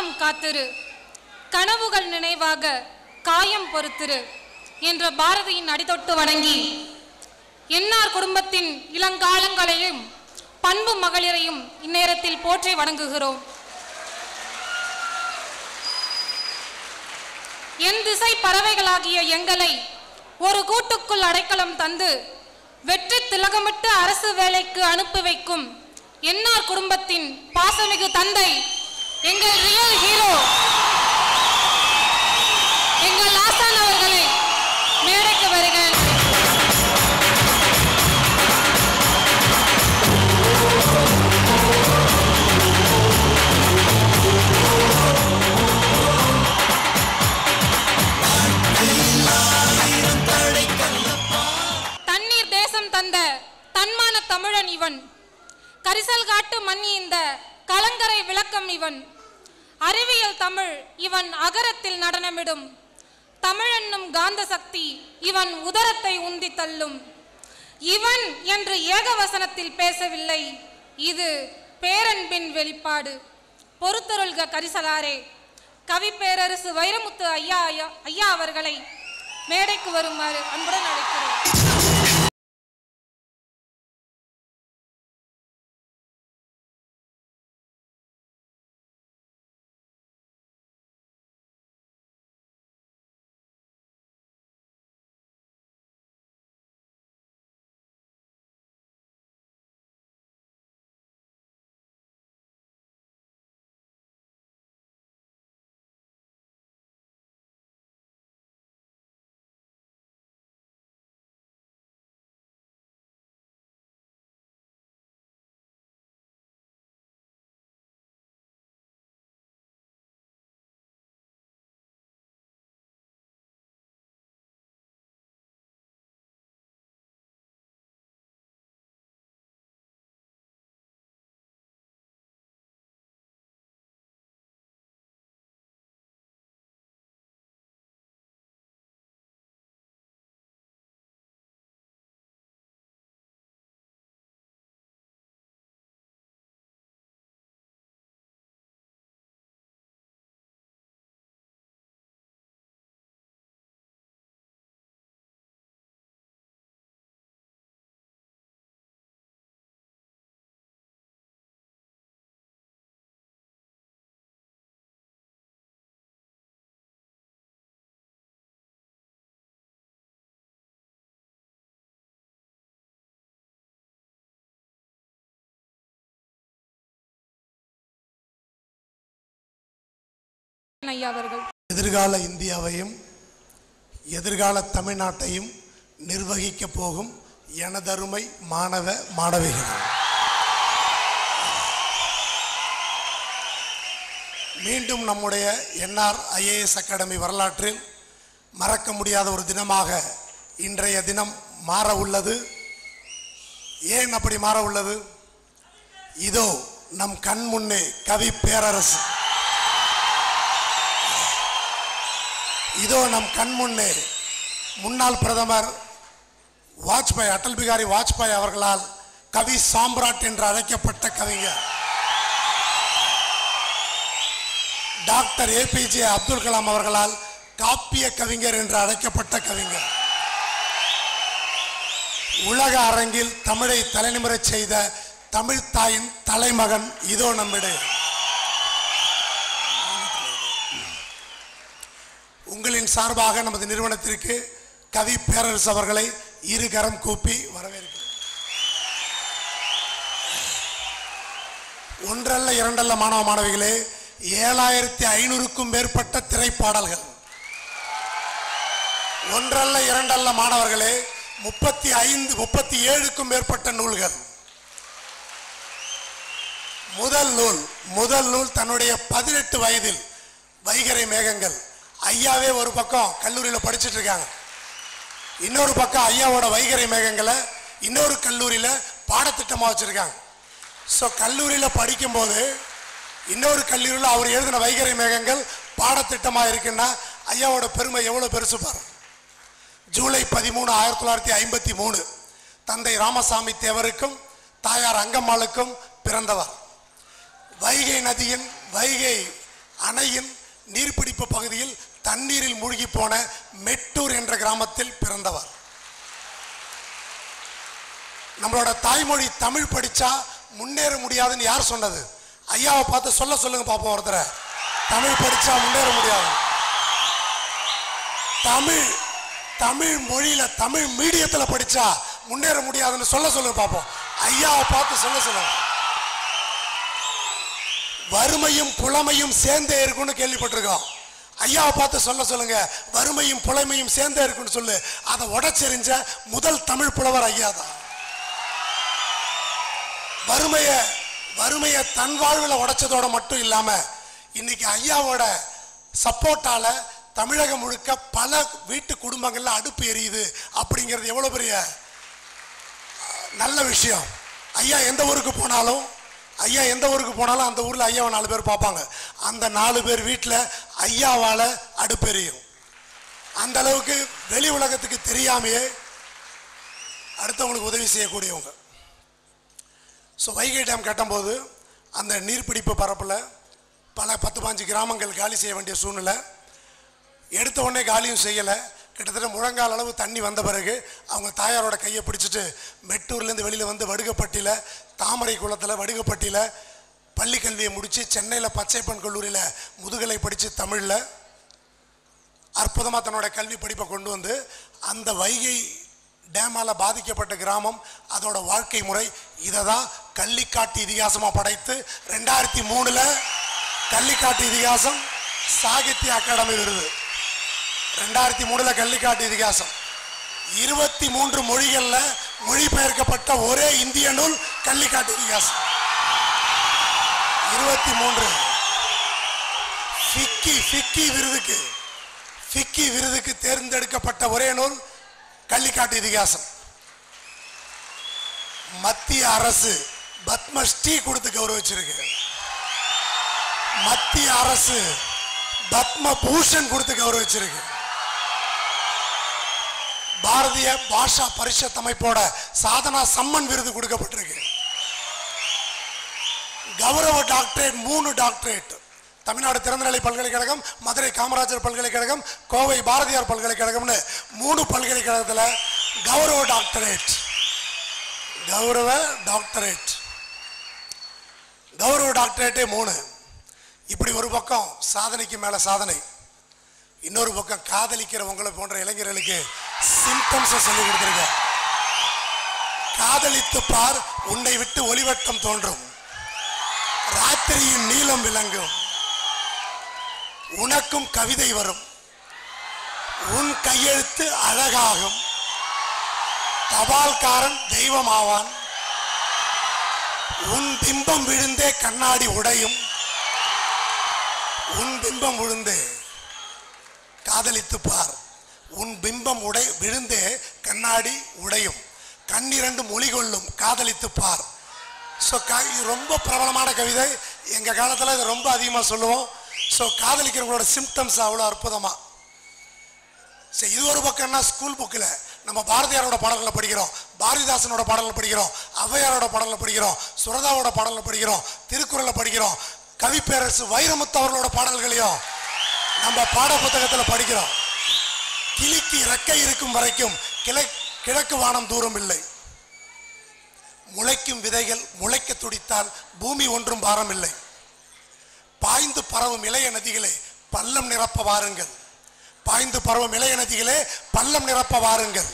காலம் காத்திரு கனவுகள் நினைவாக காயம் பொறுத்திரு என்ற பாரதியின் அடிதொட்டு வணங்கி என்னார் குடும்பத்தின் இளங்காலங்களையும் பண்பு மகளிரையும் இந்நேரத்தில் போற்றி வணங்குகிறோம் என் திசை பறவைகளாகிய எங்களை ஒரு கூட்டுக்குள் அடைக்கலம் தந்து வெற்றி திலகமிட்டு அரசு வேலைக்கு அனுப்பி வைக்கும் என்னார் குடும்பத்தின் பாசமிகு தந்தை எங்கள் ரியல் ஹீரோ எங்கள் ஆசான் அவர்களை மேடைக்கு வருக தண்ணீர் தேசம் தந்த தன்மான தமிழன் இவன் கரிசல் காட்டு மண்ணி இந்த கலங்கரை விளக்கம் இவன் அறிவியல் தமிழ் இவன் அகரத்தில் நடனமிடும் தமிழென்னும் காந்த சக்தி இவன் உதரத்தை உந்தி தள்ளும் இவன் என்று ஏகவசனத்தில் பேசவில்லை இது பேரன்பின் வெளிப்பாடு பொறுத்தருள்க கரிசலாரே கவி பேரரசு வைரமுத்து ஐயா ஐயா- ஐயா அவர்களை மேடைக்கு வருமாறு அன்புடன் அழைக்கிறோம் ஐயா அவர்கள் எதிர்கால இந்தியாவையும் எதிர்கால தமிழ்நாட்டையும் நிர்வகிக்க போகும் எனதருமை மாணவ மாணவிகள் மீண்டும் நம்முடைய என்ஆர் ஐஏஎஸ் அகாடமி வரலாற்றில் மறக்க முடியாத ஒரு தினமாக இன்றைய தினம் மாற உள்ளது ஏன் அப்படி மாற உள்ளது இதோ நம் கண் முன்னே கவி பேரரசு இதோ நம் கண் முன்னே முன்னாள் பிரதமர் வாஜ்பாய் அடல் பிகாரி வாஜ்பாய் அவர்களால் கவி சாம்ராட் என்று அழைக்கப்பட்ட கவிஞர் டாக்டர் ஏபிஜே அப்துல் கலாம் அவர்களால் காப்பிய கவிஞர் என்று அழைக்கப்பட்ட கவிஞர் உலக அரங்கில் தமிழை தலைநிமிரச் செய்த தமிழ் தாயின் தலைமகன் இதோ நம்மிடையே உங்களின் சார்பாக நமது நிறுவனத்திற்கு கவி பேரரசு அவர்களை இரு கரம் கூப்பி வரவேற்கிறேன் ஒன்றல்ல இரண்டல்ல மாணவ மாணவிகளே ஏழாயிரத்தி ஐநூறுக்கும் மேற்பட்ட திரைப்பாடல்கள் ஒன்றல்ல இரண்டல்ல மாணவர்களே முப்பத்தி ஐந்து முப்பத்தி ஏழுக்கும் மேற்பட்ட நூல்கள் முதல் நூல் முதல் நூல் தன்னுடைய பதினெட்டு வயதில் வைகரை மேகங்கள் ஐயாவே ஒரு பக்கம் கல்லூரியில் படிச்சுட்டு இருக்காங்க இன்னொரு பக்கம் ஐயாவோட வைகரை மேகங்களை இன்னொரு கல்லூரியில் பாடத்திட்டமாக வச்சுருக்காங்க ஸோ கல்லூரியில் படிக்கும்போது இன்னொரு கல்லூரியில் அவர் எழுதின வைகரை மேகங்கள் பாடத்திட்டமாக இருக்குன்னா ஐயாவோட பெருமை எவ்வளோ பெருசு பாரு ஜூலை பதிமூணு ஆயிரத்தி தொள்ளாயிரத்தி ஐம்பத்தி மூணு தந்தை ராமசாமி தேவருக்கும் தாயார் அங்கம்மாளுக்கும் பிறந்தவர் வைகை நதியின் வைகை அணையின் நீர்பிடிப்பு பகுதியில் தண்ணீரில் மூழ்கி போன மெட்டூர் என்ற கிராமத்தில் பிறந்தவர் நம்மளோட தாய்மொழி தமிழ் படிச்சா முன்னேற முடியாதுன்னு யார் சொன்னது ஐயாவை பார்த்து சொல்ல சொல்லுங்க பாப்போம் ஒருத்தரை தமிழ் படிச்சா முன்னேற முடியாது தமிழ் தமிழ் மொழியில தமிழ் மீடியத்துல படிச்சா முன்னேற முடியாதுன்னு சொல்ல சொல்லுங்க பாப்போம் ஐயாவை பார்த்து சொல்ல சொல்லுங்க வறுமையும் புலமையும் சேர்ந்தே இருக்கும்னு கேள்விப்பட்டிருக்கோம் ஐயாவை பார்த்து சொல்ல சொல்லுங்க வறுமையும் புலமையும் சேர்ந்தே இருக்குன்னு சொல்லு அதை உடைச்செறிஞ்ச முதல் தமிழ் புலவர் ஐயா தான் வறுமைய வறுமைய தன் வாழ்வில் உடைச்சதோட மட்டும் இல்லாம இன்னைக்கு ஐயாவோட சப்போர்ட்டால தமிழகம் முழுக்க பல வீட்டு குடும்பங்கள்ல அடுப்பு எரியுது அப்படிங்கிறது எவ்வளவு பெரிய அஹ், நல்ல விஷயம் ஐயா எந்த ஊருக்கு போனாலும் ஐயா எந்த ஊருக்கு போனாலும் அந்த ஊர்ல ஐயாவை நாலு பேர் பார்ப்பாங்க அந்த நாலு பேர் வீட்டில் ஐயாவால அடுப்பு எரியும் அந்த அளவுக்கு வெளி உலகத்துக்கு தெரியாமையே அடுத்தவங்களுக்கு உதவி செய்யக்கூடியவங்க ஸோ வைகை டேம் கட்டும்போது அந்த நீர்பிடிப்பு பரப்பில் பல பத்து பாஞ்சு கிராமங்கள் காலி செய்ய வேண்டிய சூழ்நிலை எடுத்த உடனே காலியும் செய்யலை கிட்டத்தட்ட முழங்கால் அளவு தண்ணி வந்த பிறகு அவங்க தாயாரோட கையை பிடிச்சிட்டு மெட்டூர்லேருந்து வெளியில் வந்து வடுகப்பட்டியில் தாமரை குளத்தில் வடுகப்பட்டியில் பள்ளி கல்வியை முடித்து சென்னையில் பச்சைப்பன் கல்லூரியில் முதுகலை படித்து தமிழில் அற்புதமாக தன்னோட கல்வி படிப்பை கொண்டு வந்து அந்த வைகை டேமால பாதிக்கப்பட்ட கிராமம் அதோட வாழ்க்கை முறை இதை தான் கள்ளிக்காட்டு இதிகாசமாக படைத்து ரெண்டாயிரத்தி மூணுல கள்ளிக்காட்டு இதிகாசம் சாகித்ய அகாடமி விருது ரெண்டாயிரத்தி மூணுல கள்ளிக்காட்டு இதிகாசம் இருபத்தி மூன்று மொழிகள்ல மொழிபெயர்க்கப்பட்ட ஒரே இந்திய நூல் கள்ளிக்காட்டு இதிகாசம் இருபத்தி மூன்று ஃபிக்கி ஃபிக்கி விருதுக்கு ஃபிக்கி விருதுக்கு தேர்ந்தெடுக்கப்பட்ட ஒரே நூல் கள்ளிக்காட்டு இதிகாசம் மத்திய அரசு பத்மஸ்ரீ கொடுத்து கௌரவிச்சிருக்கு மத்திய அரசு பத்ம பூஷன் கொடுத்து கௌரவிச்சிருக்கு பாரதிய பாஷா பரிஷத் அமைப்போட சாதனா சம்மன் விருது கொடுக்கப்பட்டிருக்கு கௌரவ டாக்டரேட் மூணு டாக்டரேட் தமிழ்நாடு திறந்தநிலை பல்கலைக்கழகம் மதுரை காமராஜர் பல்கலைக்கழகம் கோவை பாரதியார் பல்கலைக்கழகம்னு மூணு பல்கலைக்கழகத்தில் கௌரவ டாக்டரேட் கௌரவ டாக்டரேட் கௌரவ டாக்டரேட்டே மூணு இப்படி ஒரு பக்கம் சாதனைக்கு மேல சாதனை இன்னொரு பக்கம் காதலிக்கிற உங்களை போன்ற இளைஞர்களுக்கு சிம்டம்ஸ் சொல்லி கொடுத்துருக்க காதலித்து பார் உன்னை விட்டு ஒளிவட்டம் தோன்றும் ராத்திரியின் நீளம் விளங்கும் உனக்கும் கவிதை வரும் உன் கையெழுத்து அழகாகும் தபால்காரன் தெய்வமாவான் உன் பிம்பம் விழுந்தே கண்ணாடி உடையும் உன் பிம்பம் விழுந்தே காதலித்து பார் உன் பிம்பம் உடை விழுந்தே கண்ணாடி உடையும் கண்ணிரண்டு மொழி கொள்ளும் காதலித்து பார் ஸோ ரொம்ப பிரபலமான கவிதை எங்க காலத்துல இது ரொம்ப அதிகமா சொல்லுவோம் ஸோ காதலிக்கிறவங்களோட சிம்டம்ஸ் அவ்வளோ அற்புதமா சரி இது ஒரு பக்கம்னா ஸ்கூல் புக்கில் நம்ம பாரதியாரோட பாடல்களை படிக்கிறோம் பாரதிதாசனோட பாடல்களை படிக்கிறோம் ஔவையாரோட பாடல்களை படிக்கிறோம் சுரதாவோட பாடல்களை படிக்கிறோம் திருக்குறளை படிக்கிறோம் கவிப்பேரரசு வைரமுத்து அவர்களோட பாடல்களையும் நம்ம பாட புத்தகத்தில் படிக்கிறோம் கிளிக்கு இறக்கை இருக்கும் வரைக்கும் கிழ கிழக்கு வானம் தூரம் இல்லை முளைக்கும் விதைகள் முளைக்க துடித்தால் பூமி ஒன்றும் பாரம் இல்லை பாய்ந்து பரவும் இளைய நதிகளே பள்ளம் நிரப்ப வாருங்கள் பாய்ந்து பரவும் இளைய நதிகளே பள்ளம் நிரப்ப வாருங்கள்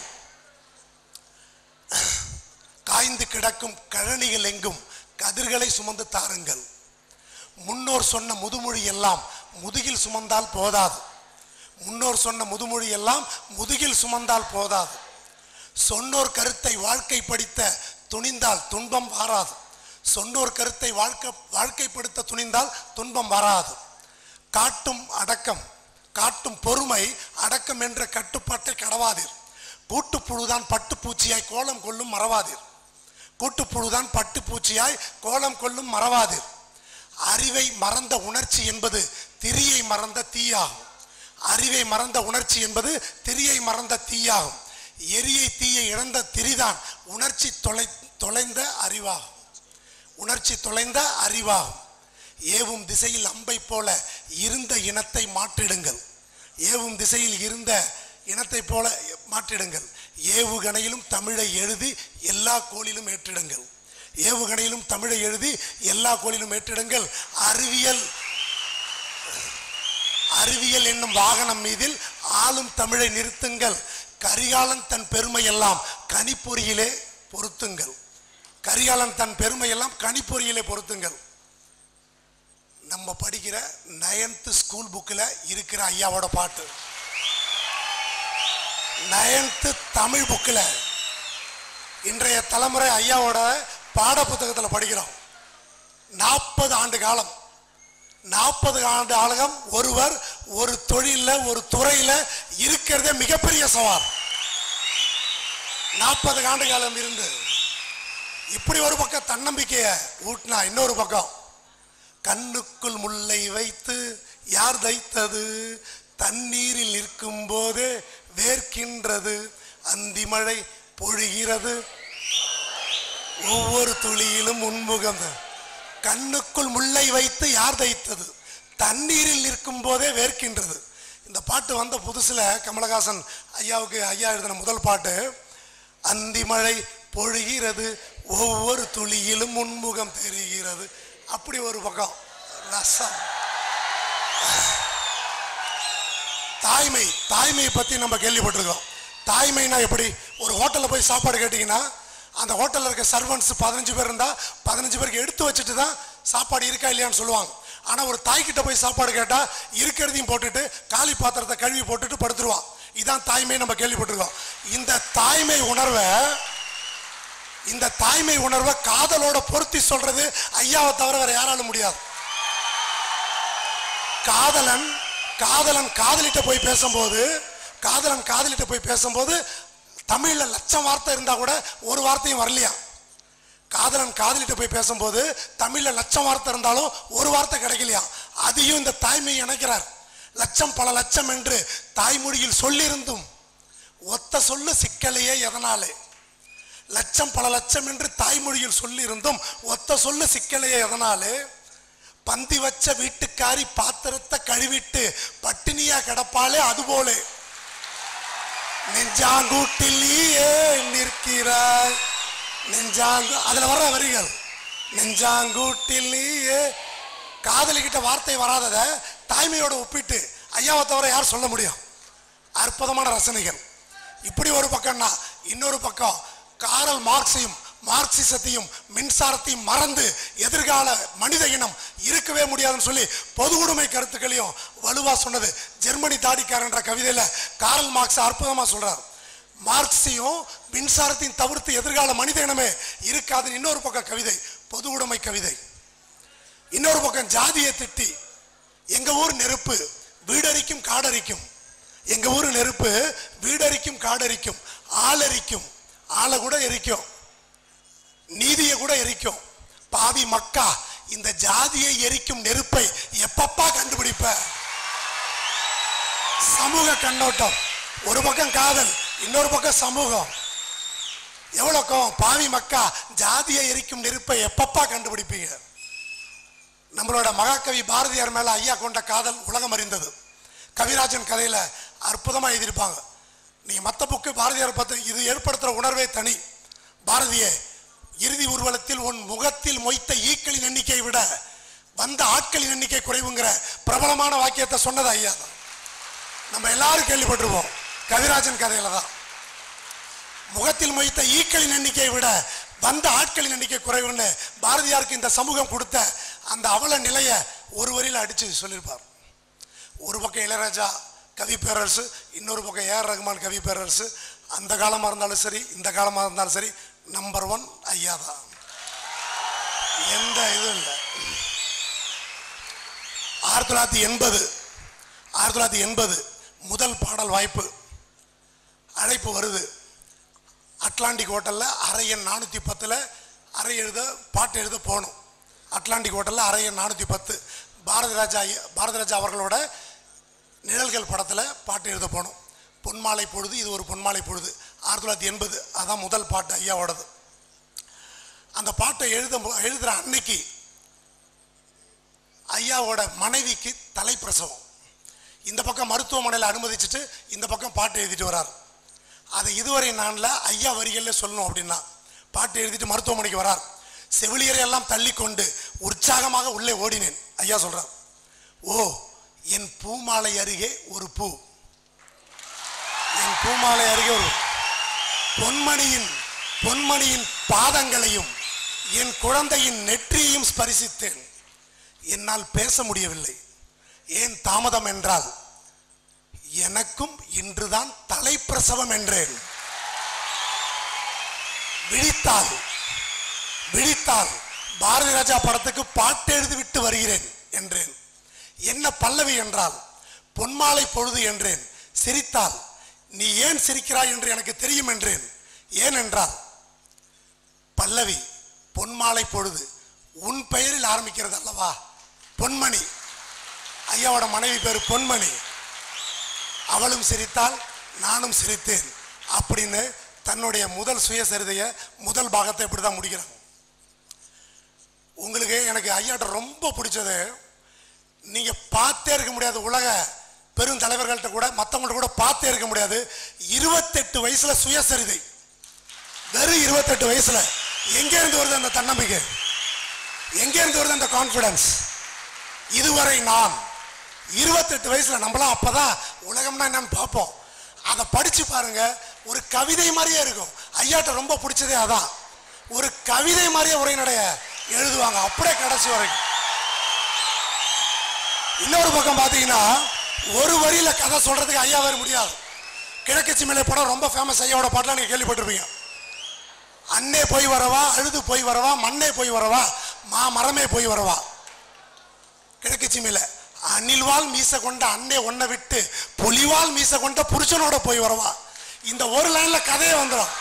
காய்ந்து கிடக்கும் கழனிகள் எங்கும் கதிர்களை சுமந்து தாருங்கள் முன்னோர் சொன்ன முதுமொழி எல்லாம் முதுகில் சுமந்தால் போதாது முன்னோர் சொன்ன முதுமொழி எல்லாம் முதுகில் சுமந்தால் போதாது சொன்னோர் கருத்தை வாழ்க்கை படித்த துணிந்தால் துன்பம் வாராது சொன்னோர் கருத்தை வாழ்க்கை வாழ்க்கைப்படுத்த துணிந்தால் துன்பம் வராது காட்டும் அடக்கம் காட்டும் பொறுமை அடக்கம் என்ற கட்டுப்பாட்டை கடவாதீர் கூட்டுப்புழுதான் பட்டுப்பூச்சியாய் கோலம் கொள்ளும் மறவாதீர் கூட்டுப்புழுதான் பட்டுப்பூச்சியாய் கோலம் கொள்ளும் மறவாதீர் அறிவை மறந்த உணர்ச்சி என்பது திரியை மறந்த தீயாகும் அறிவை மறந்த உணர்ச்சி என்பது திரியை மறந்த தீயாகும் எரியை தீயை இழந்த திரிதான் உணர்ச்சி தொலை தொலைந்த அறிவாகும் உணர்ச்சி தொலைந்த அறிவாகும் ஏவும் திசையில் அம்பை போல இருந்த இனத்தை மாற்றிடுங்கள் ஏவும் திசையில் இருந்த இனத்தை போல மாற்றிடுங்கள் ஏவுகணையிலும் தமிழை எழுதி எல்லா கோளிலும் ஏற்றிடுங்கள் ஏவுகணையிலும் தமிழை எழுதி எல்லா கோளிலும் ஏற்றிடுங்கள் அறிவியல் அறிவியல் என்னும் வாகனம் மீதில் ஆளும் தமிழை நிறுத்துங்கள் கரிகாலன் தன் பெருமையெல்லாம் கனிப்பொறியிலே பொருத்துங்கள் கரிகாலன் தன் பெருமையெல்லாம் கனிப்பொறியிலே பொருத்துங்கள் நம்ம படிக்கிற நயன்த் ஸ்கூல் புக்கில் இருக்கிற ஐயாவோட பாட்டு நயன்த்து தமிழ் புக்கில் இன்றைய தலைமுறை ஐயாவோட பாட புத்தகத்தில் படிக்கிறோம் நாற்பது ஆண்டு காலம் நாற்பது ஆண்டு ஆளுகம் ஒருவர் ஒரு தொழில்ல ஒரு துறையில இருக்கிறதே மிகப்பெரிய சவால் நாற்பது ஆண்டு காலம் இருந்து இப்படி ஒரு பக்கம் தன்னம்பிக்கைய ஊட்டினா இன்னொரு பக்கம் கண்ணுக்குள் முல்லை வைத்து யார் தைத்தது தண்ணீரில் நிற்கும் போதே வேர்க்கின்றது அந்தி மழை பொழிகிறது ஒவ்வொரு துளியிலும் உன்முகம் தான். கண்ணுக்குள் முல்லை வைத்து யார் தைத்தது தண்ணீரில் நிற்கும் போதே வேர்க்கின்றது இந்த பாட்டு வந்த புதுசுல கமலஹாசன் ஐயாவுக்கு ஐயா எழுதின முதல் பாட்டு அந்தி மழை பொழிகிறது ஒவ்வொரு துளியிலும் உன்முகம் தெரிகிறது அப்படி ஒரு பக்கம் ரசம் தாய்மை தாய்மையை பத்தி நம்ம கேள்விப்பட்டிருக்கோம் தாய்மைனா எப்படி ஒரு ஹோட்டல்ல போய் சாப்பாடு கேட்டீங்கன்னா அந்த ஹோட்டல்ல இருக்க சர்வன்ஸ் பதினஞ்சு பேர் இருந்தா பதினஞ்சு பேருக்கு எடுத்து வச்சுட்டு தான் சாப்பாடு இருக்கா இல்லையான்னு சொல்லுவாங்க ஆனா ஒரு தாய்கிட்ட போய் சாப்பாடு கேட்டா இருக்கிறதையும் போட்டுட்டு காலி பாத்திரத்தை கழுவி போட்டுட்டு படுத்துருவான் இதான் தாய்மை நம்ம கேள்விப்பட்டிருக்கோம் இந்த தாய்மை உணர்வை இந்த தாய்மை உணர்வை காதலோட பொருத்தி சொல்றது ஐயாவை தவிர வேற யாராலும் முடியாது காதலன் காதலன் காதலிட்ட போய் பேசும்போது காதலன் காதலிட்ட போய் பேசும்போது தமிழ்ல லட்சம் வார்த்தை இருந்தா கூட ஒரு வார்த்தையும் வரலையா காதலன் காதலிட்ட போய் பேசும்போது தமிழ்ல லட்சம் வார்த்தை இருந்தாலும் ஒரு வார்த்தை கிடைக்கலையா அதையும் இந்த தாய்மை இணைக்கிறார் லட்சம் பல லட்சம் என்று தாய்மொழியில் சொல்லியிருந்தும் ஒத்த சொல்லு சிக்கலையே எதனாலே லட்சம் பல லட்சம் என்று தாய்மொழியில் சொல்லியிருந்தும் ஒத்த சொல்லு சிக்கலையே எதனாலே பந்தி வச்ச வீட்டுக்காரி பாத்திரத்தை கழுவிட்டு பட்டினியா கிடப்பாளே அதுபோலே நெஞ்சாங்கூட்டில் நீயே நிற்கிறாய் நெஞ்சாங்கு அதுல வர்ற வரிகள் நெஞ்சாங்கூட்டில் நீயே காதலிக்கிட்ட வார்த்தை வராதத தாய்மையோட ஒப்பிட்டு ஐயாவை தவிர யார் சொல்ல முடியும் அற்புதமான ரசனைகள் இப்படி ஒரு பக்கம்னா இன்னொரு பக்கம் காரல் மார்க்ஸையும் மார்க்சிசத்தையும் மின்சாரத்தையும் மறந்து எதிர்கால மனித இனம் இருக்கவே முடியாதுன்னு சொல்லி பொது உடைமை கருத்துக்களையும் வலுவா சொன்னது ஜெர்மனி தாடிக்காரன்ற கவிதையில காரல் மார்க்ஸ் அற்புதமா சொல்றார் மார்க்ஸையும் மின்சாரத்தையும் தவிர்த்து எதிர்கால மனித இனமே இருக்காதுன்னு இன்னொரு பக்கம் கவிதை பொது உடைமை கவிதை இன்னொரு பக்கம் ஜாதியை திட்டி எங்க ஊர் நெருப்பு வீடரிக்கும் காடரிக்கும் எங்க ஊர் நெருப்பு வீடரிக்கும் காடரிக்கும் ஆளரிக்கும் ஆளை கூட எரிக்கும் நீதியை கூட எரிக்கும் பாவி மக்கா இந்த ஜாதியை எரிக்கும் நெருப்பை எப்பப்பா கண்டுபிடிப்ப சமூக கண்ணோட்டம் ஒரு பக்கம் காதல் இன்னொரு பக்கம் சமூகம் எவ்வளவு கோவம் பாவி மக்கா ஜாதியை எரிக்கும் நெருப்பை எப்பப்பா கண்டுபிடிப்பீங்க நம்மளோட மகாகவி பாரதியார் மேல ஐயா கொண்ட காதல் உலகம் அறிந்தது கவிராஜன் கதையில அற்புதமா எழுதியிருப்பாங்க நீங்க மத்த புக்கு பாரதியார் பத்தி இது ஏற்படுத்துற உணர்வே தனி பாரதியே இறுதி ஊர்வலத்தில் உன் முகத்தில் மொய்த்த ஈக்களின் எண்ணிக்கை விட வந்த ஆட்களின் எண்ணிக்கை குறைவுங்கிற பிரபலமான வாக்கியத்தை சொன்னது ஐயா தான் நம்ம எல்லாரும் கேள்விப்பட்டிருப்போம் கவிராஜன் கதையில தான் முகத்தில் மொய்த்த ஈக்களின் எண்ணிக்கையை விட வந்த ஆட்களின் எண்ணிக்கை குறைவுன்னு பாரதியாருக்கு இந்த சமூகம் கொடுத்த அந்த அவல நிலையை ஒரு வரியில அடிச்சு சொல்லியிருப்பார் ஒரு பக்கம் இளையராஜா கவி பேரரசு இன்னொரு பக்கம் ஏஆர் ரகுமான் கவி பேரரசு அந்த காலமா இருந்தாலும் சரி இந்த காலமா இருந்தாலும் சரி நம்பர் ஒன் ஐயா தான் எந்த இதுவும் இல்லை ஆயிரத்தி தொள்ளாயிரத்தி எண்பது ஆயிரத்தி தொள்ளாயிரத்தி எண்பது முதல் பாடல் வாய்ப்பு அழைப்பு வருது அட்லாண்டிக் ஹோட்டல்ல அரை எண் நானூற்றி பத்தில் அறை எழுத பாட்டு எழுத போகணும் அட்லாண்டிக் ஹோட்டல்ல அரை எண் நானூற்றி பத்து பாரதி ராஜா ஐயா- பாரதி ராஜா அவர்களோட நிழல்கள் படத்தில் பாட்டு எழுத போனோம் பொன்மாலை பொழுது இது ஒரு பொன்மாலை பொழுது ஆயிரத்தி தொள்ளாயிரத்தி எண்பது அதான் முதல் பாட்டு ஐயாவோடது அந்த பாட்டை எழுத எழுதுகிற அன்னைக்கு ஐயாவோட மனைவிக்கு தலைப்பிரசவம் இந்த பக்கம் மருத்துவமனையில் அனுமதிச்சுட்டு இந்த பக்கம் பாட்டு எழுதிட்டு வரார் அதை இதுவரை நான்ல ஐயா வரிகளில் சொல்லணும் அப்படின்னா பாட்டு எழுதிட்டு மருத்துவமனைக்கு வரார் செவிலியரை எல்லாம் தள்ளி கொண்டு உற்சாகமாக உள்ளே ஓடினேன் ஐயா சொல்றார் ஓ என் பூமாலை அருகே ஒரு பூ என் பூமாலை அருகே ஒரு பொன்மணியின் பொன்மணியின் பாதங்களையும் என் குழந்தையின் நெற்றியையும் ஸ்பரிசித்தேன் என்னால் பேச முடியவில்லை ஏன் தாமதம் என்றால் எனக்கும் இன்றுதான் தலைப்பிரசவம் என்றேன் விழித்தால் விழித்தால் பாரதி ராஜா படத்துக்கு பாட்டு எழுதி விட்டு வருகிறேன் என்றேன் என்ன பல்லவி என்றால் பொன்மாலை பொழுது என்றேன் சிரித்தால் நீ ஏன் சிரிக்கிறாய் என்று எனக்கு தெரியும் என்றேன் ஏனென்றால் பல்லவி பொன்மாலை பொழுது உன் பெயரில் ஆரம்பிக்கிறது அல்லவா பொன்மணி ஐயாவோட மனைவி பேர் பொன்மணி அவளும் சிரித்தாள் நானும் சிரித்தேன் அப்படின்னு தன்னுடைய முதல் சுயசரிதையை முதல் பாகத்தை இப்படி தான் முடிக்கிறாங்க உங்களுக்கு எனக்கு ஐயாட்ட ரொம்ப பிடிச்சது நீங்க பார்த்தே இருக்க முடியாது உலக பெருந்தலைவர்கள்ட்ட கூட மற்றவங்கள்ட்ட கூட பார்த்தே இருக்க முடியாது இருபத்தெட்டு வயசுல சுயசரிதை வெறும் இருபத்தெட்டு வயசுல எங்க இருந்து வருது அந்த தன்னம்பிக்கை எங்க இருந்து வருது அந்த கான்பிடன்ஸ் இதுவரை நான் இருபத்தெட்டு வயசுல நம்மளாம் அப்பதான் உலகம்னா என்னன்னு பார்ப்போம் அதை படிச்சு பாருங்க ஒரு கவிதை மாதிரியே இருக்கும் ஐயாட்ட ரொம்ப பிடிச்சதே அதான் ஒரு கவிதை மாதிரியே உரைநடைய எழுதுவாங்க அப்படியே கடைசி வரைக்கும் இன்னொரு பக்கம் பார்த்தீங்கன்னா ஒரு வரியில கதை சொல்றதுக்கு ஐயா வர முடியாது கிழக்கு மேலே படம் ரொம்ப ஃபேமஸ் ஐயாவோட பாட்டெலாம் நீங்க கேள்விப்பட்டிருப்பீங்க அண்ணே போய் வரவா அழுது போய் வரவா மண்ணே போய் வரவா மா மரமே போய் வரவா கிழக்கு சீமையில அணில்வால் மீச கொண்ட அண்ணே ஒன்ன விட்டு புலிவால் மீச கொண்ட புருஷனோட போய் வரவா இந்த ஒரு லைன்ல கதையே வந்துடும்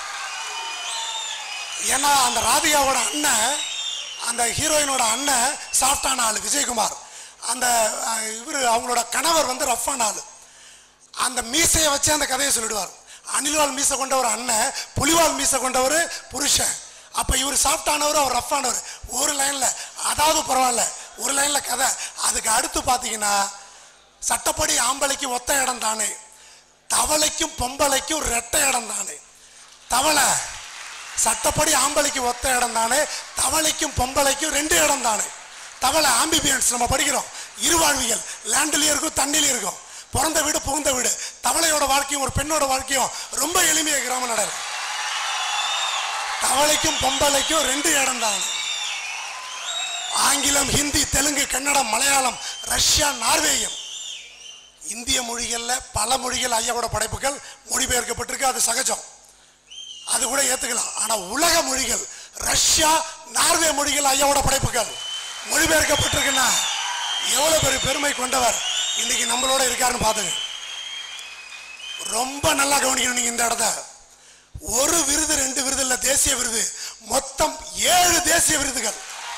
ஏன்னா அந்த ராதிகாவோட அண்ணன் அந்த ஹீரோயினோட அண்ணன் சாஃப்டான ஆளு விஜயகுமார் அந்த இவர் அவங்களோட கணவர் வந்து ரஃப்பான ஆளு அந்த மீசையை வச்சு அந்த கதையை சொல்லிடுவார் அணில்வால் மீசை கொண்டவர் அண்ணன் புலிவால் மீசை கொண்டவர் புருஷன் அப்ப இவர் சாஃப்டானவர் அவர் ரஃப்பானவர் ஒரு லைன்ல அதாவது பரவாயில்ல ஒரு லைன்ல கதை அதுக்கு அடுத்து பாத்தீங்கன்னா சட்டப்படி ஆம்பளைக்கு ஒத்த இடம் தானே தவளைக்கும் பொம்பளைக்கும் ரெட்டை இடம் தானே தவளை சட்டப்படி ஆம்பளைக்கு ஒத்த இடம் தானே தவளைக்கும் பொம்பளைக்கும் ரெண்டு இடம் தானே தவளை ஆம்பிபியன்ஸ் நம்ம படிக்கிறோம் இருவாழ்வியல் லேண்ட்லயும் இருக்கும் தண்ணிலையும் இருக்கும் பிறந்த வீடு புகுந்த வீடு தவளையோட வாழ்க்கையும் ஒரு பெண்ணோட வாழ்க்கையும் ரொம்ப எளிமையா கிராம நடக்கும் தவளைக்கும் பொம்பளைக்கும் ரெண்டு இடம் தான் ஆங்கிலம் ஹிந்தி தெலுங்கு கன்னடம் மலையாளம் ரஷ்யா நார்வேயம் இந்திய மொழிகள்ல பல மொழிகள் ஐயாவோட படைப்புகள் மொழிபெயர்க்கப்பட்டிருக்கு அது சகஜம் அது கூட ஏத்துக்கலாம் ஆனா உலக மொழிகள் ரஷ்யா நார்வே மொழிகள் ஐயாவோட படைப்புகள் மொழிபெயர்க்கப்பட்டிருக்குன்னா எவ்வளவு பெரிய பெருமை கொண்டவர் இன்னைக்கு நம்மளோட இருக்காருன்னு பாத்துங்க ரொம்ப நல்லா கவனிக்கணும் நீங்க இந்த இடத்த ஒரு விருது ரெண்டு விருது இல்ல தேசிய விருது மொத்தம் ஏழு தேசிய விருதுகள்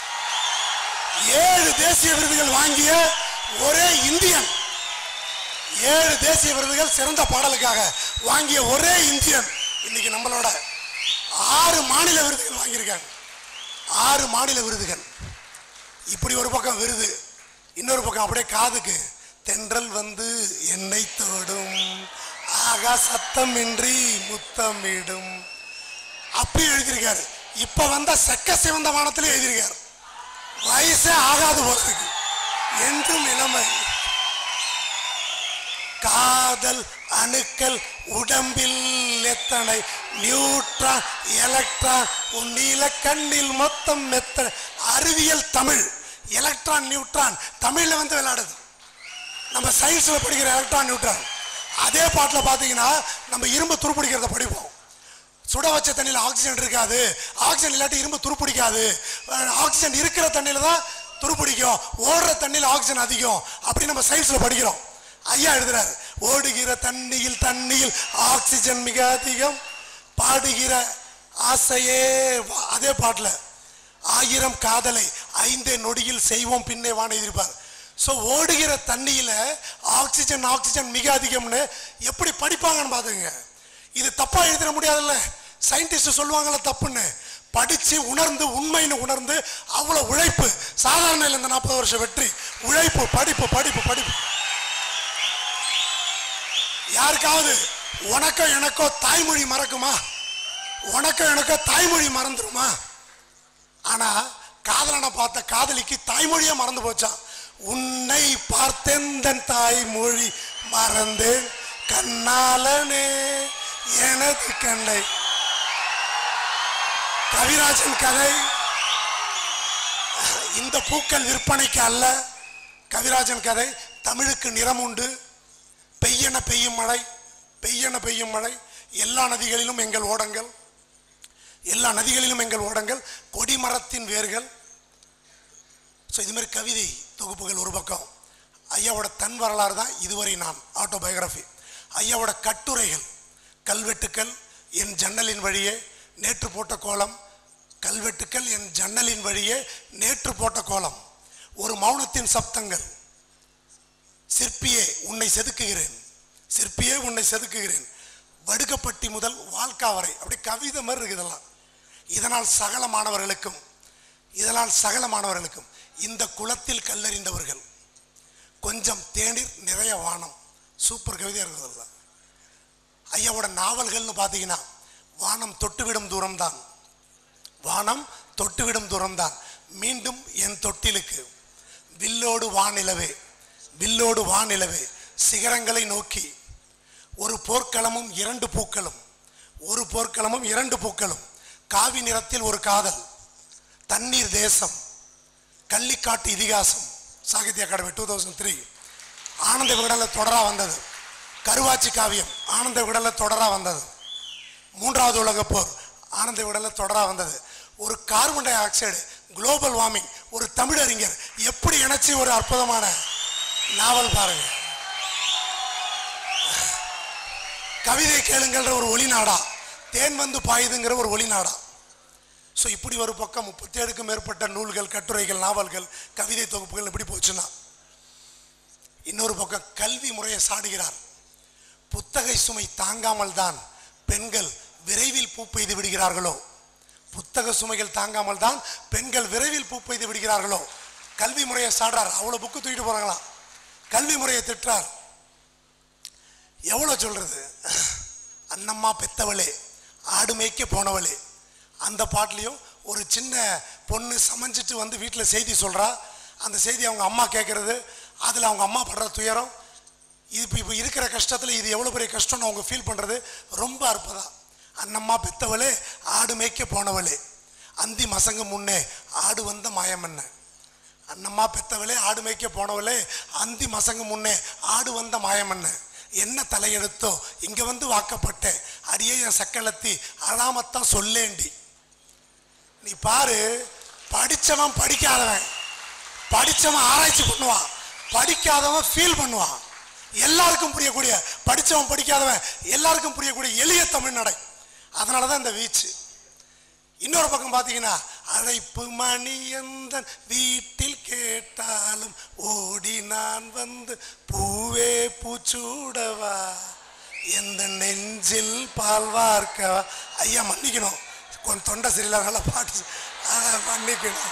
ஏழு தேசிய விருதுகள் வாங்கிய ஒரே இந்தியன் ஏழு தேசிய விருதுகள் சிறந்த பாடலுக்காக வாங்கிய ஒரே இந்தியன் இன்னைக்கு நம்மளோட ஆறு மாநில விருதுகள் வாங்கியிருக்காங்க ஆறு மாநில விருதுகள் இப்படி ஒரு பக்கம் விருது இன்னொரு பக்கம் அப்படியே காதுக்கு தென்றல் வந்து என்னை தோடும் ஆகா சத்தமின்றி முத்தமிடும் அப்படி எழுதியிருக்காரு இப்ப வந்த செக்க சிவந்த வானத்திலே எழுதியிருக்காரு வயசே ஆகாது போறதுக்கு என்றும் இளமை காதல் அணுக்கள் உடம்பில் எத்தனை நியூட்ரான் எலக்ட்ரான் உன் நீல கண்ணில் மொத்தம் எத்தனை அறிவியல் தமிழ் எலக்ட்ரான் நியூட்ரான் தமிழ்ல வந்து விளையாடுது நம்ம சயின்ஸ்ல படிக்கிற எலக்ட்ரான் நியூட்ரான் அதே பாட்டில் பார்த்தீங்கன்னா நம்ம இரும்பு துருப்பிடிக்கிறத படிப்போம் சுட வச்ச தண்ணியில் ஆக்சிஜன் இருக்காது ஆக்சிஜன் இல்லாட்டி இரும்பு துருப்பிடிக்காது அஹ் ஆக்சிஜன் இருக்கிற தண்ணியில தான் துருப்பிடிக்கும் ஓடுற தண்ணியில் ஆக்சிஜன் அதிகம் அப்படி நம்ம சயின்ஸ்ல படிக்கிறோம் ஐயா எழுதுறாரு ஓடுகிற தண்ணியில் தண்ணியில் ஆக்சிஜன் மிக அதிகம் பாடுகிற ஆசையே வா- அதே பாட்டுல ஆயிரம் காதலை ஐந்தே நொடியில் செய்வோம் பின்னே வான எதிர்ப்பார் ஸோ ஓடுகிற தண்ணியில ஆக்சிஜன் ஆக்சிஜன் மிக அதிகம்னு எப்படி படிப்பாங்கன்னு பாத்துங்க இது தப்பா எழுதிட முடியாதுல்ல சயின்டிஸ்ட் சொல்லுவாங்கல்ல தப்புன்னு படிச்சு உணர்ந்து உண்மைன்னு உணர்ந்து அவ்வளவு உழைப்பு சாதாரண இல்லை இந்த நாற்பது வருஷம் வெற்றி உழைப்பு படிப்பு படிப்பு படிப்பு யாருக்காவது உனக்கோ எனக்கோ தாய்மொழி மறக்குமா உனக்கோ எனக்கோ தாய்மொழி மறந்துருமா ஆனா காதலனை பார்த்த காதலிக்கு தாய்மொழியே மறந்து போச்சான் உன்னை பார்த்தேன் தன் தாய்மொழி மறந்தேன் கண்ணாலனே எனது கண்ணை கவிராஜன் கதை இந்த பூக்கள் விற்பனைக்கு அல்ல கவிராஜன் கதை தமிழுக்கு நிறம் உண்டு பெய்யென பெய்யும் மழை பெய்யென பெய்யும் மழை எல்லா நதிகளிலும் எங்கள் ஓடங்கள் எல்லா நதிகளிலும் எங்கள் ஓடங்கள் கொடிமரத்தின் வேர்கள் ஸோ இது மாதிரி கவிதை தொகுப்புகள் ஒரு பக்கம் ஐயாவோட தன் வரலாறு தான் இதுவரை நான் ஆட்டோபயோகிராஃபி ஐயாவோட கட்டுரைகள் கல்வெட்டுக்கள் என் ஜன்னலின் வழியே நேற்று போட்ட கோலம் கல்வெட்டுக்கள் என் ஜன்னலின் வழியே நேற்று போட்ட கோலம் ஒரு மௌனத்தின் சப்தங்கள் சிற்பியே உன்னை செதுக்குகிறேன் சிற்பியே உன்னை செதுக்குகிறேன் வடுகப்பட்டி முதல் வால்கா வரை அப்படி கவிதை மாதிரி இருக்கு இதெல்லாம் இதனால் சகல மாணவர்களுக்கும் இதனால் சகல மாணவர்களுக்கும் இந்த குளத்தில் கல்லறிந்தவர்கள் கொஞ்சம் தேநீர் நிறைய வானம் சூப்பர் கவிதையாக இருக்கிறது ஐயாவோட நாவல்கள்னு பார்த்தீங்கன்னா வானம் தொட்டுவிடும் தூரம்தான் வானம் தொட்டுவிடும் தூரம்தான் மீண்டும் என் தொட்டிலுக்கு வில்லோடு வானிலவே வில்லோடு வானிலவே சிகரங்களை நோக்கி ஒரு போர்க்களமும் இரண்டு பூக்களும் ஒரு போர்க்களமும் இரண்டு பூக்களும் காவி நிறத்தில் ஒரு காதல் தண்ணீர் Desam Kallikattu Ithikasam Sahitya Academy two thousand three Ananda விகடல தொடரா வந்தது கருவாச்சி காவியம் ஆனந்த விகடல தொடரா வந்தது மூன்றாவது உலகப் போர் ஆனந்த விகடல தொடரா வந்தது ஒரு carbon dioxide global warming ஒரு தமிழறிஞர் எப்படி இணைச்சி ஒரு அற்புதமான நாவல் பாருங்க கவிதை கேளுங்கள்ன்ற ஒரு ஒளிநாடா தேன் வந்து பாயுதுங்கிற ஒரு ஒளிநாடா ஸோ இப்படி ஒரு பக்கம் முப்பத்தேழுக்கும் மேற்பட்ட நூல்கள் கட்டுரைகள் நாவல்கள் கவிதை தொகுப்புகள் எப்படி போச்சுன்னா இன்னொரு பக்கம் கல்வி முறையை சாடுகிறார் புத்தகை சுமை தாங்காமல் தான் பெண்கள் விரைவில் பூ பெய்து விடுகிறார்களோ புத்தக சுமைகள் தாங்காமல் தான் பெண்கள் விரைவில் பூ பெய்து விடுகிறார்களோ கல்வி முறையை சாடுறார் அவ்வளோ புக்கு தூக்கிட்டு போறாங்களாம் கல்வி முறையை திட்டுறார் எவ்வளோ சொல்றது அன்னம்மா பெத்தவளே ஆடு மேய்க்க போனவளே அந்த பாட்டுலேயும் ஒரு சின்ன பொண்ணு சமைஞ்சிட்டு வந்து வீட்டில் செய்தி சொல்கிறா அந்த செய்தி அவங்க அம்மா கேட்குறது அதில் அவங்க அம்மா படுற துயரம் இது இப்போ இப்போ இருக்கிற கஷ்டத்தில் இது எவ்வளோ பெரிய கஷ்டம்னு அவங்க ஃபீல் பண்ணுறது ரொம்ப அற்புதம் அன்னம்மா பெத்தவளே ஆடு மேய்க்க போனவளே அந்தி மசங்க முன்னே ஆடு வந்த மாயமன்ன அன்னம்மா பெத்தவளே ஆடு மேய்க்க போனவளே அந்தி மசங்க முன்னே ஆடு வந்த மாயமன்ன என்ன தலையெழுத்தோ இங்க வந்து வாக்கப்பட்ட அடியே என் சக்களத்தி அழாமத்தான் சொல்லேண்டி நீ பாரு படிச்சவன் படிக்காதவன் படிச்சவன் ஆராய்ச்சி பண்ணுவான் படிக்காதவன் ஃபீல் பண்ணுவான் எல்லாருக்கும் புரியக்கூடிய படிச்சவன் படிக்காதவன் எல்லாருக்கும் புரியக்கூடிய எளிய தமிழ் நடை அதனால தான் இந்த வீச்சு இன்னொரு பக்கம் பார்த்தீங்கன்னா அழைப்பு மணி எந்தன் வீட்டில் கேட்டாலும் ஓடி நான் வந்து பூவே பூச்சூடவா எந்த நெஞ்சில் பால் வார்க்கவா ஐயா மன்னிக்கணும் கொஞ்சம் தொண்டை சரியில்லாதனால பாட்டு ஆ, மன்னிக்கணும்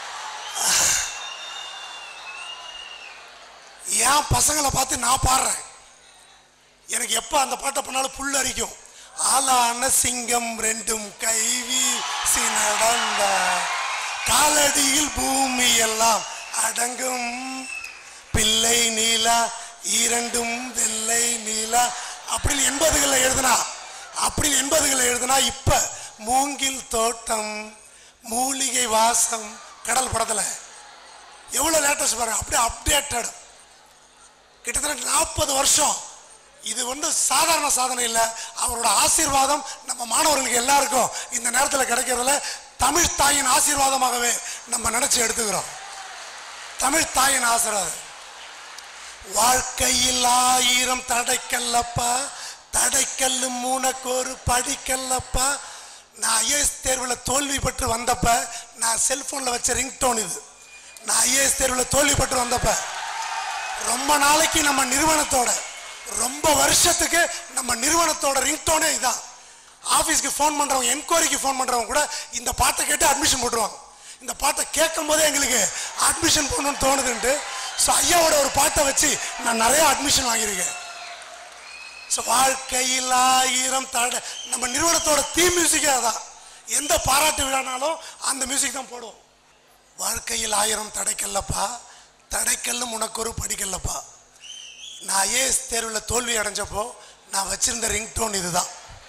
என் பசங்களை பார்த்து நான் பாடுறேன் எனக்கு எப்போ அந்த பாட்டை பண்ணாலும் புல் அரிக்கும் ஆளான சிங்கம் ரெண்டும் கை வீசி நடந்த காலடியில் பூமி எல்லாம் அடங்கும் பிள்ளை நீலா இரண்டும் வெள்ளை நீலா அப்படின்னு எண்பதுகளில் எழுதுனா அப்படின்னு எண்பதுகளில் எழுதுனா இப்ப மூங்கில் தோட்டம் மூலிகை வாசம் கடல் படத்துல எவ்வளவு லேட்டஸ்ட் பாருங்க அப்படியே அப்டேட்டட் கிட்டத்தட்ட நாற்பது வருஷம் இது வந்து சாதாரண சாதனை இல்லை அவரோட ஆசீர்வாதம் நம்ம மாணவர்களுக்கு எல்லாருக்கும் இந்த நேரத்தில் கிடைக்கிறதுல தமிழ் தாயின் ஆசீர்வாதமாகவே நம்ம நினைச்சு எடுத்துக்கிறோம் தமிழ் தாயின் ஆசீர்வாதம் வாழ்க்கையில் ஆயிரம் தடைக்கல்லப்பா தடைக்கல்லும் உனக்கு ஒரு படிக்கல்லப்பா நான் ஐஏஎஸ் தேர்வில் தோல்வி பெற்று வந்தப்ப நான் செல்போனில் வச்ச ரிங்டோன் இது நான் ஐஏஎஸ் தேர்வில் தோல்வி பெற்று வந்தப்ப ரொம்ப நாளைக்கு நம்ம நிறுவனத்தோட ரொம்ப வருஷத்துக்கு நம்ம நிறுவனத்தோட ரிங்டோனே இதான் ஆஃபீஸ்க்கு ஃபோன் பண்ணுறவங்க என்கொயரிக்கு ஃபோன் பண்ணுறவங்க கூட இந்த பாட்டை கேட்டு அட்மிஷன் போட்டுருவாங்க இந்த பாட்டை கேட்கும் போதே எங்களுக்கு அட்மிஷன் போடணும்னு தோணுதுன்ட்டு ஸோ ஐயாவோட ஒரு பாட்டை வச்சு நான் நிறைய அட்மிஷன் வாங்கியிருக்கேன் ஸோ வாழ்க்கையில் ஆயிரம் தடை நம்ம நிறுவனத்தோட தீ மியூசிக்கே அதான் எந்த பாராட்டு விழானாலும் அந்த மியூசிக் தான் போடுவோம் வாழ்க்கையில் ஆயிரம் தடைக்கல்லப்பா தடைக்கல்லும் உனக்கு ஒரு படிக்கல்லப்பா நான் ஐஏஎஸ் தேர்வில் தோல்வி அடைஞ்சப்போ நான் வச்சிருந்த ரிங்டோன் இதுதான்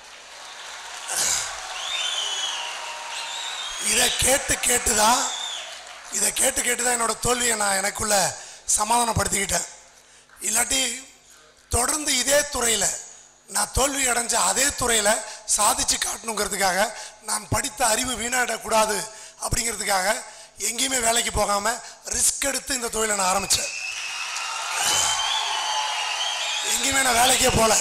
இதை கேட்டு கேட்டு தான் இதை கேட்டு கேட்டு தான் என்னோட தோல்வியை நான் எனக்குள்ள சமாதானப்படுத்திக்கிட்டேன் இல்லாட்டி தொடர்ந்து இதே துறையில் நான் தோல்வி அடைஞ்ச அதே துறையில் சாதிச்சு காட்டணுங்கிறதுக்காக நான் படித்த அறிவு வீணாயிடக்கூடாது அப்படிங்கிறதுக்காக எங்கேயுமே வேலைக்கு போகாமல் ரிஸ்க் எடுத்து இந்த தொழிலை நான் ஆரம்பித்தேன் எங்கேயுமே நான் வேலைக்கே போகல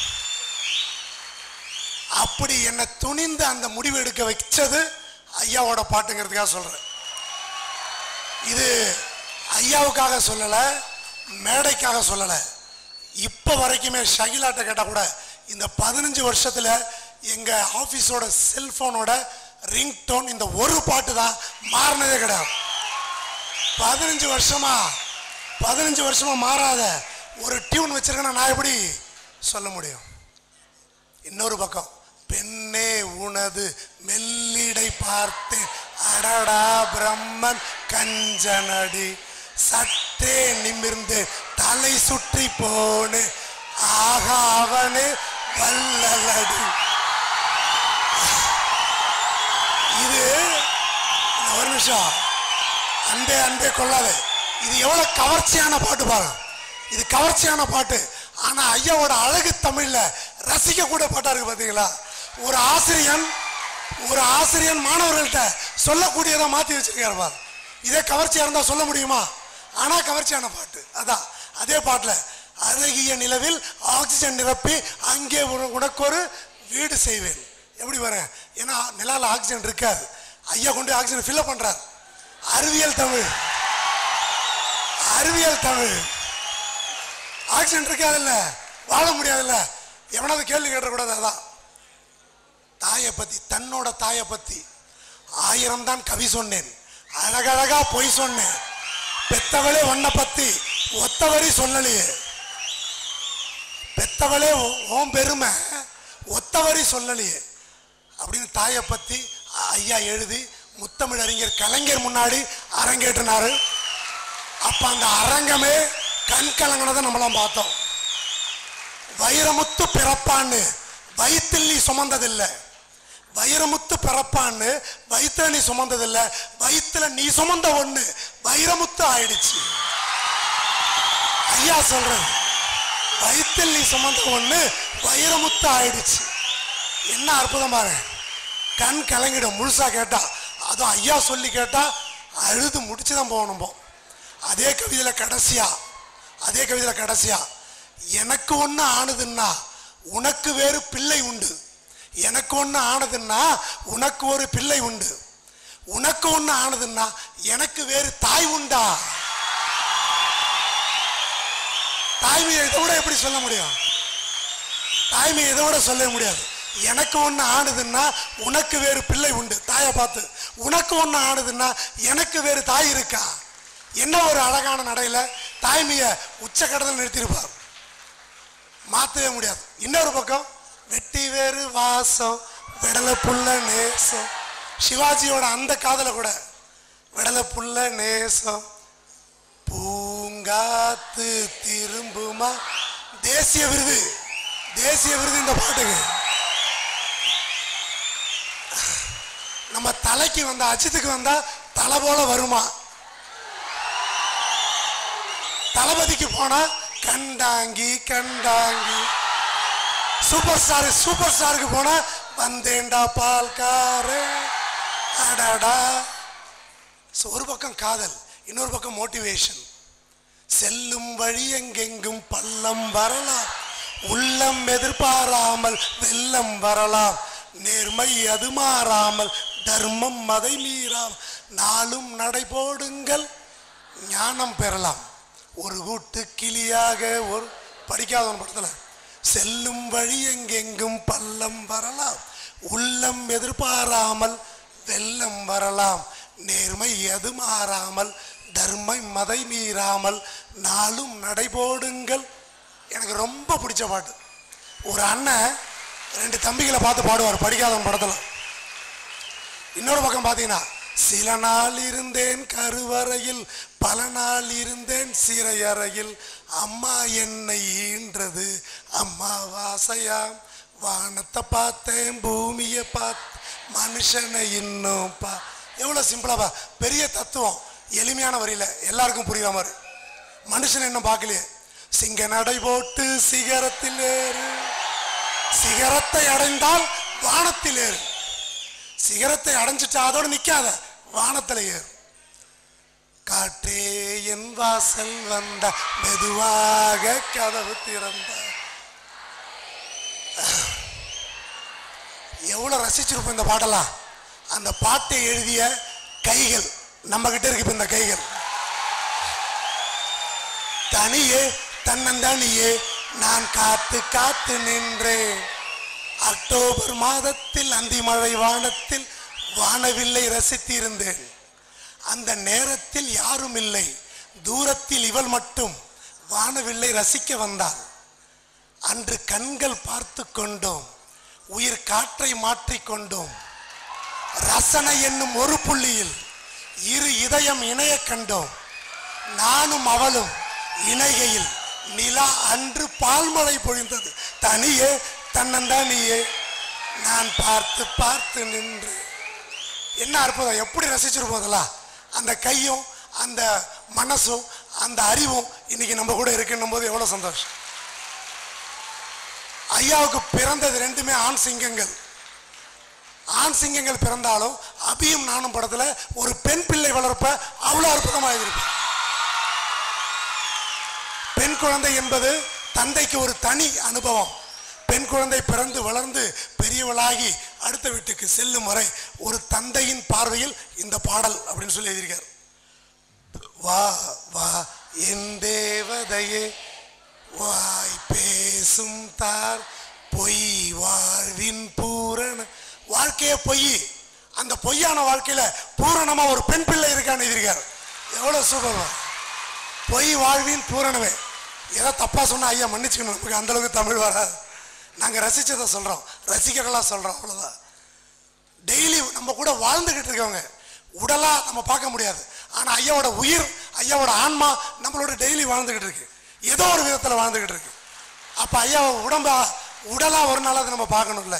அப்படி என்னை துணிந்து அந்த முடிவு எடுக்க வச்சது ஐயாவோட பாட்டுங்கிறதுக்காக சொல்கிறேன் இது ஐயாவுக்காக சொல்லலை மேடைக்காக சொல்லலை இப்போ வரைக்குமே ஷகிலாட்ட கேட்டால் கூட இந்த பதினஞ்சு வருஷத்தில் எங்கள் ஆஃபீஸோட செல்ஃபோனோட ரிங்டோன் இந்த ஒரு பாட்டு தான் மாறினதே கிடையாது பதினஞ்சு வருஷமா பதினஞ்சு வருஷமா மாறாத ஒரு டியூன் வச்சிருக்கேன்னா நான் எப்படி சொல்ல முடியும் இன்னொரு பக்கம் பெண்ணே உனது மெல்லிடை பார்த்தேன் அடடா பிரம்மன் கஞ்சனடி சற்றே நிமிர்ந்து தலை சுற்றி போனே ஆகா அவனே வல்லலடி இது இந்த ஒரு நிமிஷம் அன்பே அன்பே கொள்ளாது இது எவ்வளவு கவர்ச்சியான பாட்டு பாருங்க இது கவர்ச்சியான பாட்டு ஆனா ஐயாவோட அழகு தமிழ்ல ரசிக்க கூட பாட்டா இருக்கு பாத்தீங்களா ஒரு ஆசிரியன் ஒரு ஆசிரியன் மாணவர்கள்ட்ட சொல்லக்கூடியதை மாத்தி வச்சிருக்காரு பாரு இதே கவர்ச்சியா இருந்தா சொல்ல முடியுமா ஆனா கவர்ச்சியான பாட்டு அதான் அதே பாட்டுல அழகிய நிலவில் ஆக்சிஜன் நிரப்பி அங்கே உன- உனக்கு ஒரு வீடு செய்வேன் எப்படி வரேன் ஏன்னா நிலால ஆக்சிஜன் இருக்காது ஐயா கொண்டு ஆக்சிஜன் ஃபில்அப் பண்றார் அறிவியல் தமிழ் அறிவியல் தமிழ் ஆக்சிடென்ட் இருக்காதுல்ல வாழ முடியாதுல்ல எவனாவது கேள்வி கேட்டக்கூடாது அதான் தாயை பத்தி தன்னோட தாயை பத்தி ஆயிரம் தான் கவி சொன்னேன் அழகழகா பொய் சொன்னேன் பெத்தவளே உன்னை பத்தி ஒத்தவரி சொல்லலையே பெத்தவளே உ- உன் பெருமை ஒத்தவரி சொல்லலையே அப்படின்னு தாயை பத்தி ஐயா எழுதி முத்தமிழ் அறிஞர் கலைஞர் முன்னாடி அரங்கேற்றினாரு அப்ப அந்த அரங்கமே கண் கலங்கினதை நம்மளாம் பார்த்தோம் வைரமுத்து பிறப்பான்னு வயிற்றில் நீ சுமந்ததில்லை வைரமுத்து பிறப்பான்னு வயிற்றுல நீ சுமந்ததில்லை வயிற்றுல நீ சுமந்த ஒண்ணு வைரமுத்து ஆயிடுச்சு ஐயா சொல்றது வயிற்றில் நீ சுமந்த ஒண்ணு வைரமுத்து ஆயிடுச்சு என்ன அற்புதம் பாரு கண் கலங்கிடும் முழுசா கேட்டா அதுவும் ஐயா சொல்லி கேட்டா அழுது முடிச்சுதான் போகணும் போ அதே கவிதையில கடைசியா அதே கவிதையில கடைசியா எனக்கு ஒண்ணு ஆனதுன்னா உனக்கு வேறு பிள்ளை உண்டு எனக்கு ஒண்ணு ஆனதுன்னா உனக்கு ஒரு பிள்ளை உண்டு உனக்கு ஒண்ணு ஆனதுன்னா எனக்கு வேறு தாய் உண்டா தாய்மையை இதை விட எப்படி சொல்ல முடியும் தாய்மையை இதை விட சொல்ல முடியாது எனக்கு ஒண்ணு ஆனதுன்னா உனக்கு வேறு பிள்ளை உண்டு தாயை பார்த்து உனக்கு ஒண்ணு ஆனதுன்னா எனக்கு வேறு தாய் இருக்கா என்ன ஒரு அழகான நடையில தாய்மையை உச்சக்கடத்தில் நிறுத்தியிருப்பார் மாத்தவே முடியாது இன்னொரு பக்கம் வெட்டி வேறு வாசம் விடல புள்ள நேசம் சிவாஜியோட அந்த காதல கூட விடல புள்ள நேசம் பூங்காத்து திரும்புமா தேசிய விருது தேசிய விருது இந்த பாட்டுக்கு நம்ம தலைக்கு வந்தா அஜித்துக்கு வந்தா தலை போல வருமா தளபதிக்கு போனா கண்டாங்கி கண்டாங்கி சூப்பர் ஸ்டார் சூப்பர் ஸ்டாருக்கு போனா வந்தேண்டா பால்காரே அடடா So, ஒரு பக்கம் காதல் இன்னொரு பக்கம் மோட்டிவேஷன் செல்லும் வழி எங்கெங்கும் பள்ளம் வரலாம் உள்ளம் எதிர்பாராமல் வெள்ளம் வரலாம் நேர்மை அது மாறாமல் தர்மம் அதை மீறாம் நாளும் நடை போடுங்கள் ஞானம் பெறலாம் ஒரு கூட்டு கிளியாக ஒரு படிக்காத ஒரு படத்துல செல்லும் வழி எங்கெங்கும் பள்ளம் வரலாம் உள்ளம் எதிர்பாராமல் வெள்ளம் வரலாம் நேர்மை எது மாறாமல் தர்மை மதை மீறாமல் நாளும் நடைபோடுங்கள் எனக்கு ரொம்ப பிடிச்ச பாட்டு ஒரு அண்ணன் ரெண்டு தம்பிகளை பார்த்து பாடுவார் படிக்காதவன் படத்தில் இன்னொரு பக்கம் பார்த்தீங்கன்னா சில நாள் இருந்தேன் கருவறையில் பல நாள் இருந்தேன் சிறையறையில் அம்மா என்னை ஈன்றது அம்மா வாசையாம் வானத்தை பார்த்தேன் பூமியை பார்த்து மனுஷனை இன்னும் பா எவ்வளோ சிம்பிளா பா பெரிய தத்துவம் எளிமையான வரியில எல்லாருக்கும் புரியுற மாதிரி மனுஷன் இன்னும் பார்க்கலையே சிங்க நடை போட்டு சிகரத்தில் ஏறு சிகரத்தை அடைந்தால் வானத்தில் ஏறு சிகரத்தை அடைஞ்சிட்டா அதோடு நிக்காத வானத்துல ஏறு காற்றே என் வாசல் வந்த மெதுவாக கதவு திறந்த எவ்வளவு ரசிச்சிருப்போம் இந்த பாட்டெல்லாம் அந்த பாட்டை எழுதிய கைகள் நம்ம கிட்ட இருக்கு இப்ப இந்த கைகள் தனியே தன்னந்தனியே நான் காத்து காத்து நின்றேன் அக்டோபர் மாதத்தில் அந்தி மழை வானத்தில் வானவில்லை ரசித்திருந்தேன் அந்த நேரத்தில் யாரும் இல்லை தூரத்தில் இவள் மட்டும் வானவில்லை ரசிக்க வந்தாள் அன்று கண்கள் பார்த்து கொண்டோம் உயிர் காற்றை மாற்றிக் கொண்டோம் ரசனை என்னும் ஒரு புள்ளியில் இரு இதயம் இணைய கண்டோம் நானும் அவளும் இணைகையில் நிலா அன்று பால்மழை பொழிந்தது தனியே தன்னந்தானியே நான் பார்த்து பார்த்து நின்று என்ன அற்புதம் எப்படி ரசிச்சிருப்போம் அதெல்லாம் அந்த கையும் அந்த மனசும் அந்த அறிவும் இன்னைக்கு நம்ம கூட இருக்குன்னும் போது எவ்வளவு சந்தோஷம் ஐயாவுக்கு பிறந்தது ரெண்டுமே ஆண் சிங்கங்கள் ஆண் சிங்கங்கள் பிறந்தாலும் அபியும் நானும் படத்துல ஒரு பெண் பிள்ளை வளர்ப்ப அவ்வளவு அற்புதமா எழுதியிருப்பேன் பெண் குழந்தை என்பது தந்தைக்கு ஒரு தனி அனுபவம் பெண் குழந்தை பிறந்து வளர்ந்து பெரியவளாகி அடுத்த வீட்டுக்கு செல்லும் வரை ஒரு தந்தையின் பார்வையில் இந்த பாடல் அப்படின்னு சொல்லி எழுதியிருக்கார் வா வா என் தேவதையே வாய் பேசும் தார் பொய் வாழ்வின் பூரண வாழ்க்கையே பொய் அந்த பொய்யான வாழ்க்கையில பூரணமா ஒரு பெண் பிள்ளை இருக்கான்னு எழுதியிருக்கார் எவ்வளவு சூப்பர் பொய் வாழ்வின் பூரணமே ஏதோ தப்பா சொன்னா ஐயா மன்னிச்சுக்கணும் நமக்கு அந்த அளவுக்கு தமிழ் வராது நாங்க ரசிச்சதை சொல்றோம் ரசிகர்களா சொல்றோம் அவ்வளவுதான் டெய்லி நம்ம கூட வாழ்ந்துகிட்டு இருக்கவங்க உடலா நம்ம பார்க்க முடியாது ஆனா ஐயாவோட உயிர் ஐயாவோட ஆன்மா நம்மளோட டெய்லி வாழ்ந்துகிட்டு இருக்கு ஏதோ ஒரு விதத்துல வாழ்ந்துகிட்டு இருக்கு அப்ப ஐயா உடம்ப உடலா ஒரு நாளாவது நம்ம பார்க்கணும்ல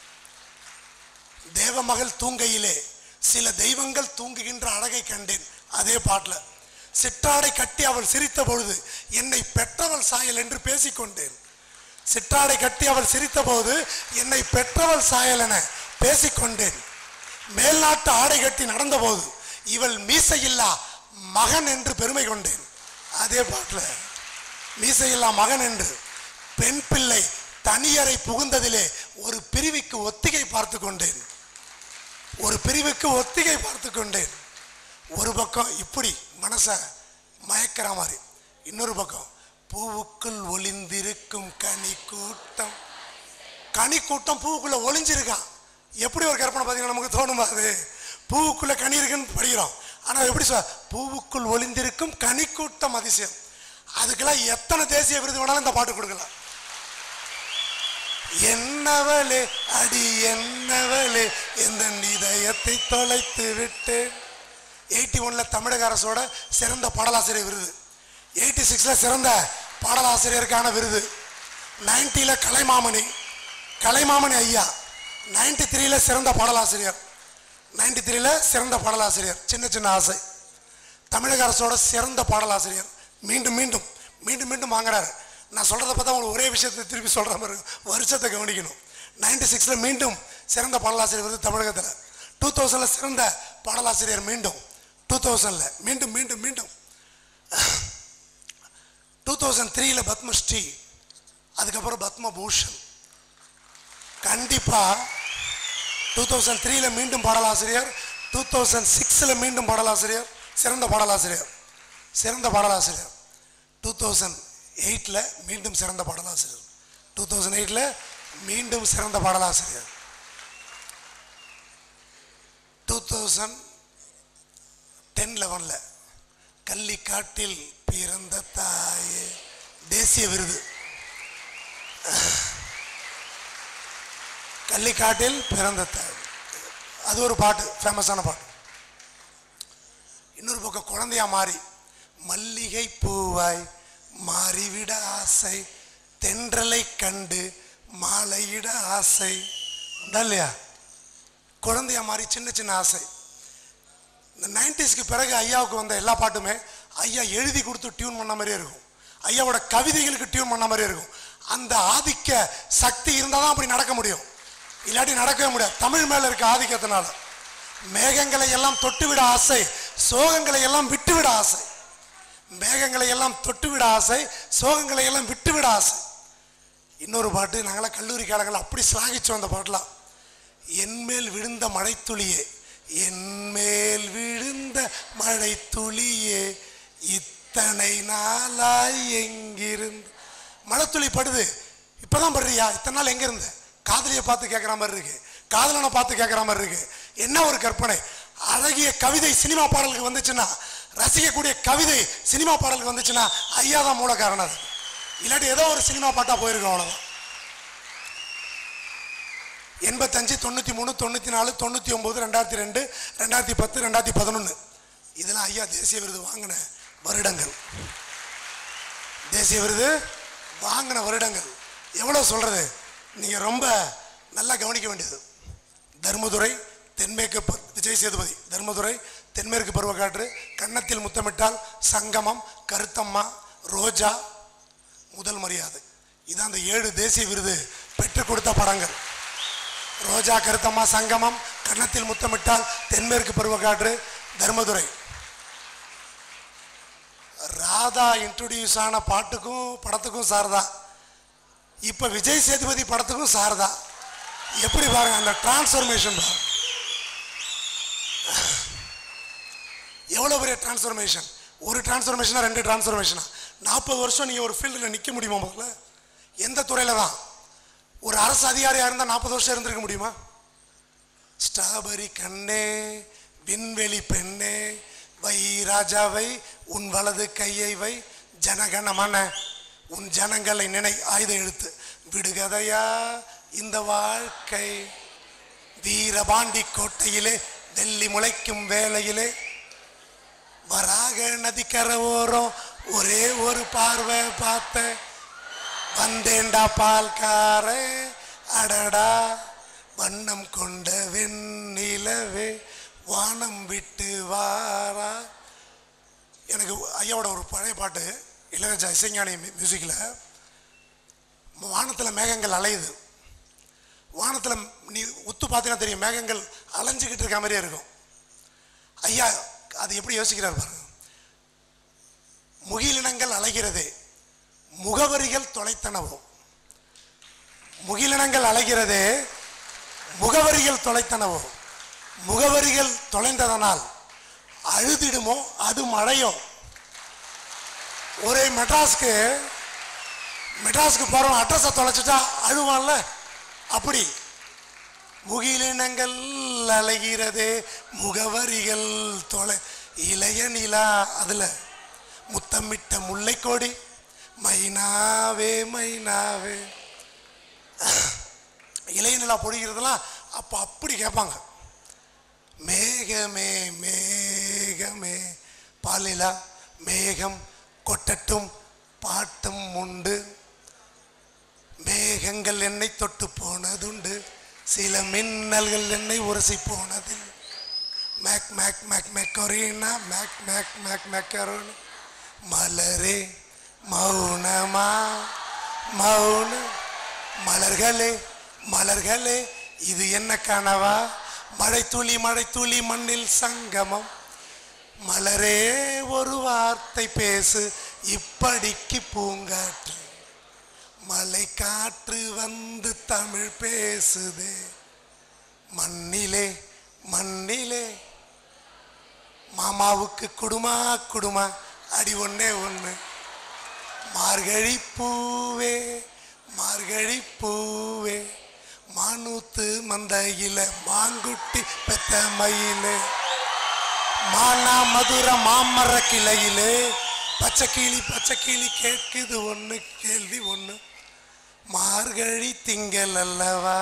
தேவமகள் தூங்கையிலே சில தெய்வங்கள் தூங்குகின்ற அழகை கண்டேன் அதே பாட்டுல சிற்றாடை கட்டி அவள் சிரித்த பொழுது என்னை பெற்றவள் சாயல் என்று பேசிக்கொண்டேன் சிற்றாடை கட்டி அவள் சிரித்த போது என்னை பெற்றவள் சாயல் என பேசிக்கொண்டேன் மேல்நாட்டு ஆடை கட்டி நடந்தபோது இவள் மீசையில்லா மகன் என்று பெருமை கொண்டேன் அதே பாட்டுல மீசையில்லா மகன் என்று பெண் பிள்ளை தனியறை புகுந்ததிலே ஒரு பிரிவுக்கு ஒத்திகை பார்த்து கொண்டேன் ஒரு பிரிவுக்கு ஒத்திகை பார்த்து கொண்டேன் ஒரு பக்கம் இப்படி மனச மயக்கிற மாதிரி இன்னொரு பக்கம் பூவுக்குள் ஒளிந்திருக்கும் கனி கூட்டம் கனி கூட்டம் பூவுக்குள்ள ஒளிஞ்சிருக்கான் எப்படி ஒரு கற்பனை பார்த்தீங்கன்னா நமக்கு தோணுமா அது பூவுக்குள்ள கனி இருக்குன்னு படிக்கிறோம் ஆனா எப்படி சொல் பூவுக்குள் ஒளிந்திருக்கும் கனி கூட்டம் அதிசயம் அதுக்கெல்லாம் எத்தனை தேசிய விருது வேணாலும் இந்த பாட்டு கொடுக்கலாம் என்னவளே அடி என்னவளே எந்த இதயத்தை தொலைத்து விட்டேன் எயிட்டி ஒன்ல தமிழக அரசோட சிறந்த பாடலாசிரியர் விருது எயிட்டி சிக்ஸ்ல சிறந்த பாடலாசிரியருக்கான விருது நைன்டில கலைமாமணி கலைமாமணி ஐயா நைன்டி த்ரீல சிறந்த பாடலாசிரியர் நைன்டி த்ரீல சிறந்த பாடலாசிரியர் சின்ன சின்ன ஆசை தமிழக அரசோட சிறந்த பாடலாசிரியர் மீண்டும் மீண்டும் மீண்டும் மீண்டும் வாங்குறாரு நான் சொல்றதை பார்த்தா உங்களுக்கு ஒரே விஷயத்தை திருப்பி சொல்ற மாதிரி இருக்கும். வருஷத்தை கவனிக்கணும் நைன்டி சிக்ஸ்ல மீண்டும் சிறந்த பாடலாசிரியர் விருது தமிழகத்தில் டூ தௌசண்ட்ல சிறந்த பாடலாசிரியர் மீண்டும் டூ தௌசண்ட்ல மீண்டும் மீண்டும் மீண்டும் டூ தௌசண்ட் த்ரீல பத்மஸ்ரீ அதுக்கப்புறம் பத்மபூஷன் கண்டிப்பா டூ தௌசண்ட் த்ரீல மீண்டும் பாடலாசிரியர் டூ தௌசண்ட் சிக்ஸில் மீண்டும் பாடலாசிரியர் சிறந்த பாடலாசிரியர் சிறந்த பாடலாசிரியர் டூ தௌசண்ட் எயிட்டில் மீண்டும் சிறந்த பாடலாசிரியர் டூ தௌசண்ட் எயிட்டில் மீண்டும் சிறந்த பாடலாசிரியர் டூ தௌசண்ட் டென் லெவனில் கள்ளிக்காட்டில் பிறந்த தாயே தேசிய விருது கள்ளிக்காட்டில் பிறந்த தாய் அது ஒரு பாட்டு ஃபேமஸான பாட்டு இன்னொரு பக்கம் குழந்தையா மாறி மல்லிகை பூவாய் மாறிவிட ஆசை தென்றலை கண்டு மாலையிட ஆசை உண்டா இல்லையா குழந்தையா மாறி சின்ன சின்ன ஆசை இந்த நைன்டிஸ்க்கு பிறகு ஐயாவுக்கு வந்த எல்லா பாட்டுமே ஐயா எழுதி கொடுத்து டியூன் பண்ண மாதிரியே இருக்கும் ஐயாவோட கவிதைகளுக்கு டியூன் பண்ண மாதிரியே இருக்கும் அந்த ஆதிக்க சக்தி இருந்தால் தான் அப்படி நடக்க முடியும் இல்லாட்டி நடக்கவே முடியாது தமிழ் மேல இருக்க ஆதிக்கத்தினால மேகங்களை எல்லாம் தொட்டுவிட ஆசை சோகங்களை எல்லாம் விட்டுவிட ஆசை மேகங்களை எல்லாம் தொட்டுவிட ஆசை சோகங்களை எல்லாம் விட்டுவிட ஆசை இன்னொரு பாட்டு நாங்களாம் கல்லூரி காலங்கள் அப்படி சிலாகிச்சோம் அந்த பாட்டெலாம் என்மேல் விழுந்த மழைத்துளியே என்மேல் விழுந்த மழைத்துளியே இத்தனை நாளாய் எங்கிருந்து மழைத்துளி படுது இப்பதான் படுறியா இத்தனை நாள் எங்க இருந்த காதலியை பார்த்து கேட்குற மாதிரி இருக்கு காதலனை பார்த்து கேட்குற மாதிரி இருக்கு என்ன ஒரு கற்பனை அழகிய கவிதை சினிமா பாடலுக்கு வந்துச்சுன்னா ரசிக்கக்கூடிய கவிதை சினிமா பாடலுக்கு வந்துச்சுன்னா ஐயா தான் மூல காரணம் அது இல்லாட்டி ஏதோ ஒரு சினிமா பாட்டா போயிருக்கோம் அவ்வளவுதான் எண்பத்தஞ்சு தொண்ணூற்றி மூணு தொண்ணூற்றி நாலு தொண்ணூற்றி ஒம்பது ரெண்டாயிரத்தி ரெண்டு ரெண்டாயிரத்தி பத்து ரெண்டாயிரத்தி பதினொன்று இதெல்லாம் ஐயா தேசிய விருது வாங்கின வருடங்கள் தேசிய விருது வாங்கின வருடங்கள் எவ்வளோ சொல்கிறது நீங்கள் ரொம்ப நல்லா கவனிக்க வேண்டியது தர்மதுரை தென்மேற்கு ப- விஜய் சேதுபதி தர்மதுரை தென்மேற்கு பருவக்காற்று கன்னத்தில் முத்தமிட்டால் சங்கமம் கருத்தம்மா ரோஜா முதல் மரியாதை இதான் அந்த ஏழு தேசிய விருது பெற்றுக் கொடுத்த படங்கள் ரோஜா கருத்தம்மா சங்கமம் கன்னத்தில் முத்தமிட்டால் தென்மேற்கு பருவக்காற்று தர்மதுரை ராதா இன்ட்ரோடியூஸ் ஆன பாட்டுக்கும் படத்துக்கும் சாரதா இப்ப விஜய் சேதுபதி படத்துக்கும் சாரதா எப்படி பாருங்க அந்த டிரான்ஸ்ஃபர்மேஷன் எவ்வளவு பெரிய டிரான்ஸ்ஃபர்மேஷன் ஒரு டிரான்ஸ்ஃபர்மேஷனா ரெண்டு டிரான்ஸ்ஃபர்மேஷனா நாற்பது வருஷம் நீங்க ஒரு ஃபீல்டில் நிக்க முடியுமா முதல்ல எந்த துறையில தான் ஒரு அரசு அதிகாரியா இருந்தா நாற்பது வருஷம் இருந்திருக்க முடியுமா ஸ்ட்ராபெரி கண்ணே விண்வெளி பெண்ணே வை ராஜாவை உன் வலது கையை வை ஜனகணமன உன் ஜனங்களை நினை ஆயுத எழுத்து விடுகதையா இந்த வாழ்க்கை வீரபாண்டி கோட்டையிலே வெள்ளி முளைக்கும் வேளையிலே வராக நதிக்கரை ஓரம் ஒரே ஒரு பார்வை பார்த்தேன் வந்தேண்டா பால்காரே அடடா வண்ணம் கொண்ட வெண்ணிலவே வானம் விட்டு வாரா எனக்கு ஐயாவோட ஒரு பழைய பாட்டு இளையராஜா இசைஞானி மியூசிக்கில் வானத்தில் மேகங்கள் அலையுது வானத்தில் நீ உத்து பார்த்தீங்கன்னா தெரியும் மேகங்கள் அலைஞ்சுக்கிட்டு இருக்க மாதிரியே இருக்கும் ஐயா அது எப்படி யோசிக்கிறார் பாருங்க முகிலினங்கள் அலைகிறதே முகவரிகள் தொலைத்தனவோ முகிலினங்கள் அலைகிறதே முகவரிகள் தொலைத்தனவோ முகவரிகள் தொலைந்ததனால் அழுதிடுமோ அது மழையோ ஒரே மெட்ராஸ்க்கு மெட்ராஸ்க்கு போறோம் அட்ரஸை தொலைச்சிட்டா அழுவான்ல அப்படி முகிலினங்கள் அலைகிறதே முகவரிகள் தொலை இளைய நிலா அதுல முத்தமிட்ட முல்லைக்கோடி மைனாவே மைனாவே இளைய நிலா பொழிகிறதெல்லாம் அப்போ அப்படி கேட்பாங்க மேகமே மேகமே பாலிலா மேகம் கொட்டட்டும் பாட்டும் உண்டு மேகங்கள் என்னை தொட்டு போனதுண்டு சில மின்னல்கள் என்னை உரசி போனதில் mac mac mac Macarena mac mac mac macaroni மலரே மௌனமா மௌன மலர்களே மலர்களே இது என்ன கனவா மழை துளி மழை துளி மண்ணில் சங்கமம் மலரே ஒரு வார்த்தை பேசு இப்படிக்கு பூங்காற்று மலை காற்று வந்து தமிழ் பேசுதே மண்ணிலே மண்ணிலே மாமாவுக்கு குடுமா குடுமா அடி ஒண்ணே ஒண்ணு மார்கழி பூவே மார்கழி பூவே மானு மானூத்து மந்தையில மாங்குட்டி பெத்த மயிலே மானா மதுர மாமர கிளையிலே பச்சை கிளி பச்சை கிளி கேட்குது ஒண்ணு கேள்வி ஒண்ணு மார்கழி திங்கள் அல்லவா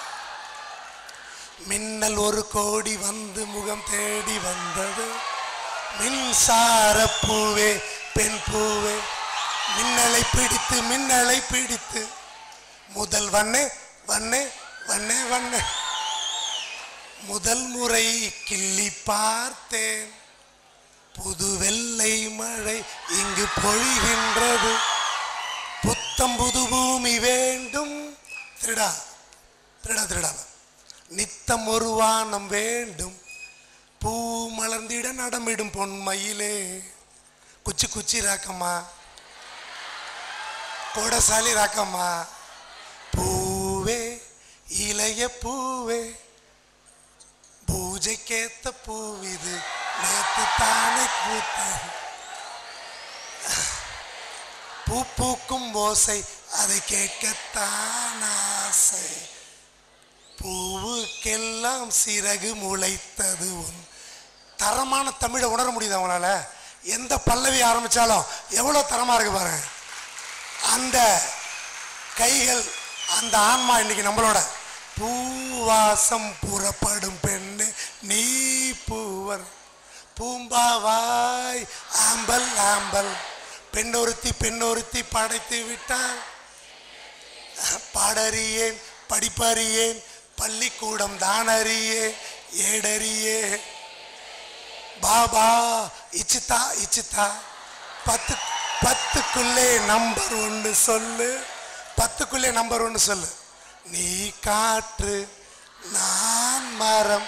மின்னல் ஒரு கோடி வந்து முகம் தேடி வந்தது மின்சார பூவே பெண் பூவே மின்னலை பிடித்து மின்னலை பிடித்து முதல் வண்ணே வண்ணே வண்ணே வண்ணே முதல் முறை கிள்ளி பார்த்தேன் புது வெள்ளை மழை இங்கு பொழிகின்றது புத்தம் புது பூமி வேண்டும் திருடா திருடா திருடா நித்தம் ஒரு வானம் வேண்டும் பூ மலர்ந்திட நடமிடும் பொன்மையிலே குச்சி குச்சி ராக்கம்மா கோடசாலி ராக்கம்மா பூவே இளைய பூவே பூஜைக்கேத்த பூவிது நேத்து தானே பூத்தது பூ பூக்கும் ஓசை அதை கேட்கத்தான் ஆசை பூவுக்கெல்லாம் சிறகு முளைத்தது உன் தரமான தமிழை உணர முடியுது அவங்களால எந்த பல்லவி ஆரம்பிச்சாலும் எவ்வளோ தரமா இருக்கு பாருங்க அந்த கைகள் அந்த ஆன்மா இன்னைக்கு நம்மளோட பூவாசம் புறப்படும் பெண்ணு நீ பூவர் பூம்பாவாய் ஆம்பல் ஆம்பல் பெண்ணொருத்தி பெண்ணொருத்தி படைத்து விட்டான் பாடறியேன் படிப்பறியேன் பள்ளிக்கூடம் தானறியே ஏடறியே பாபா இச்சித்தா இச்சித்தா பத்து பத்துக்குள்ளே நம்பர் ஒன்று சொல்லு பத்துக்குள்ளே நம்பர் ஒன்று சொல்லு நீ காற்று நான் மரம்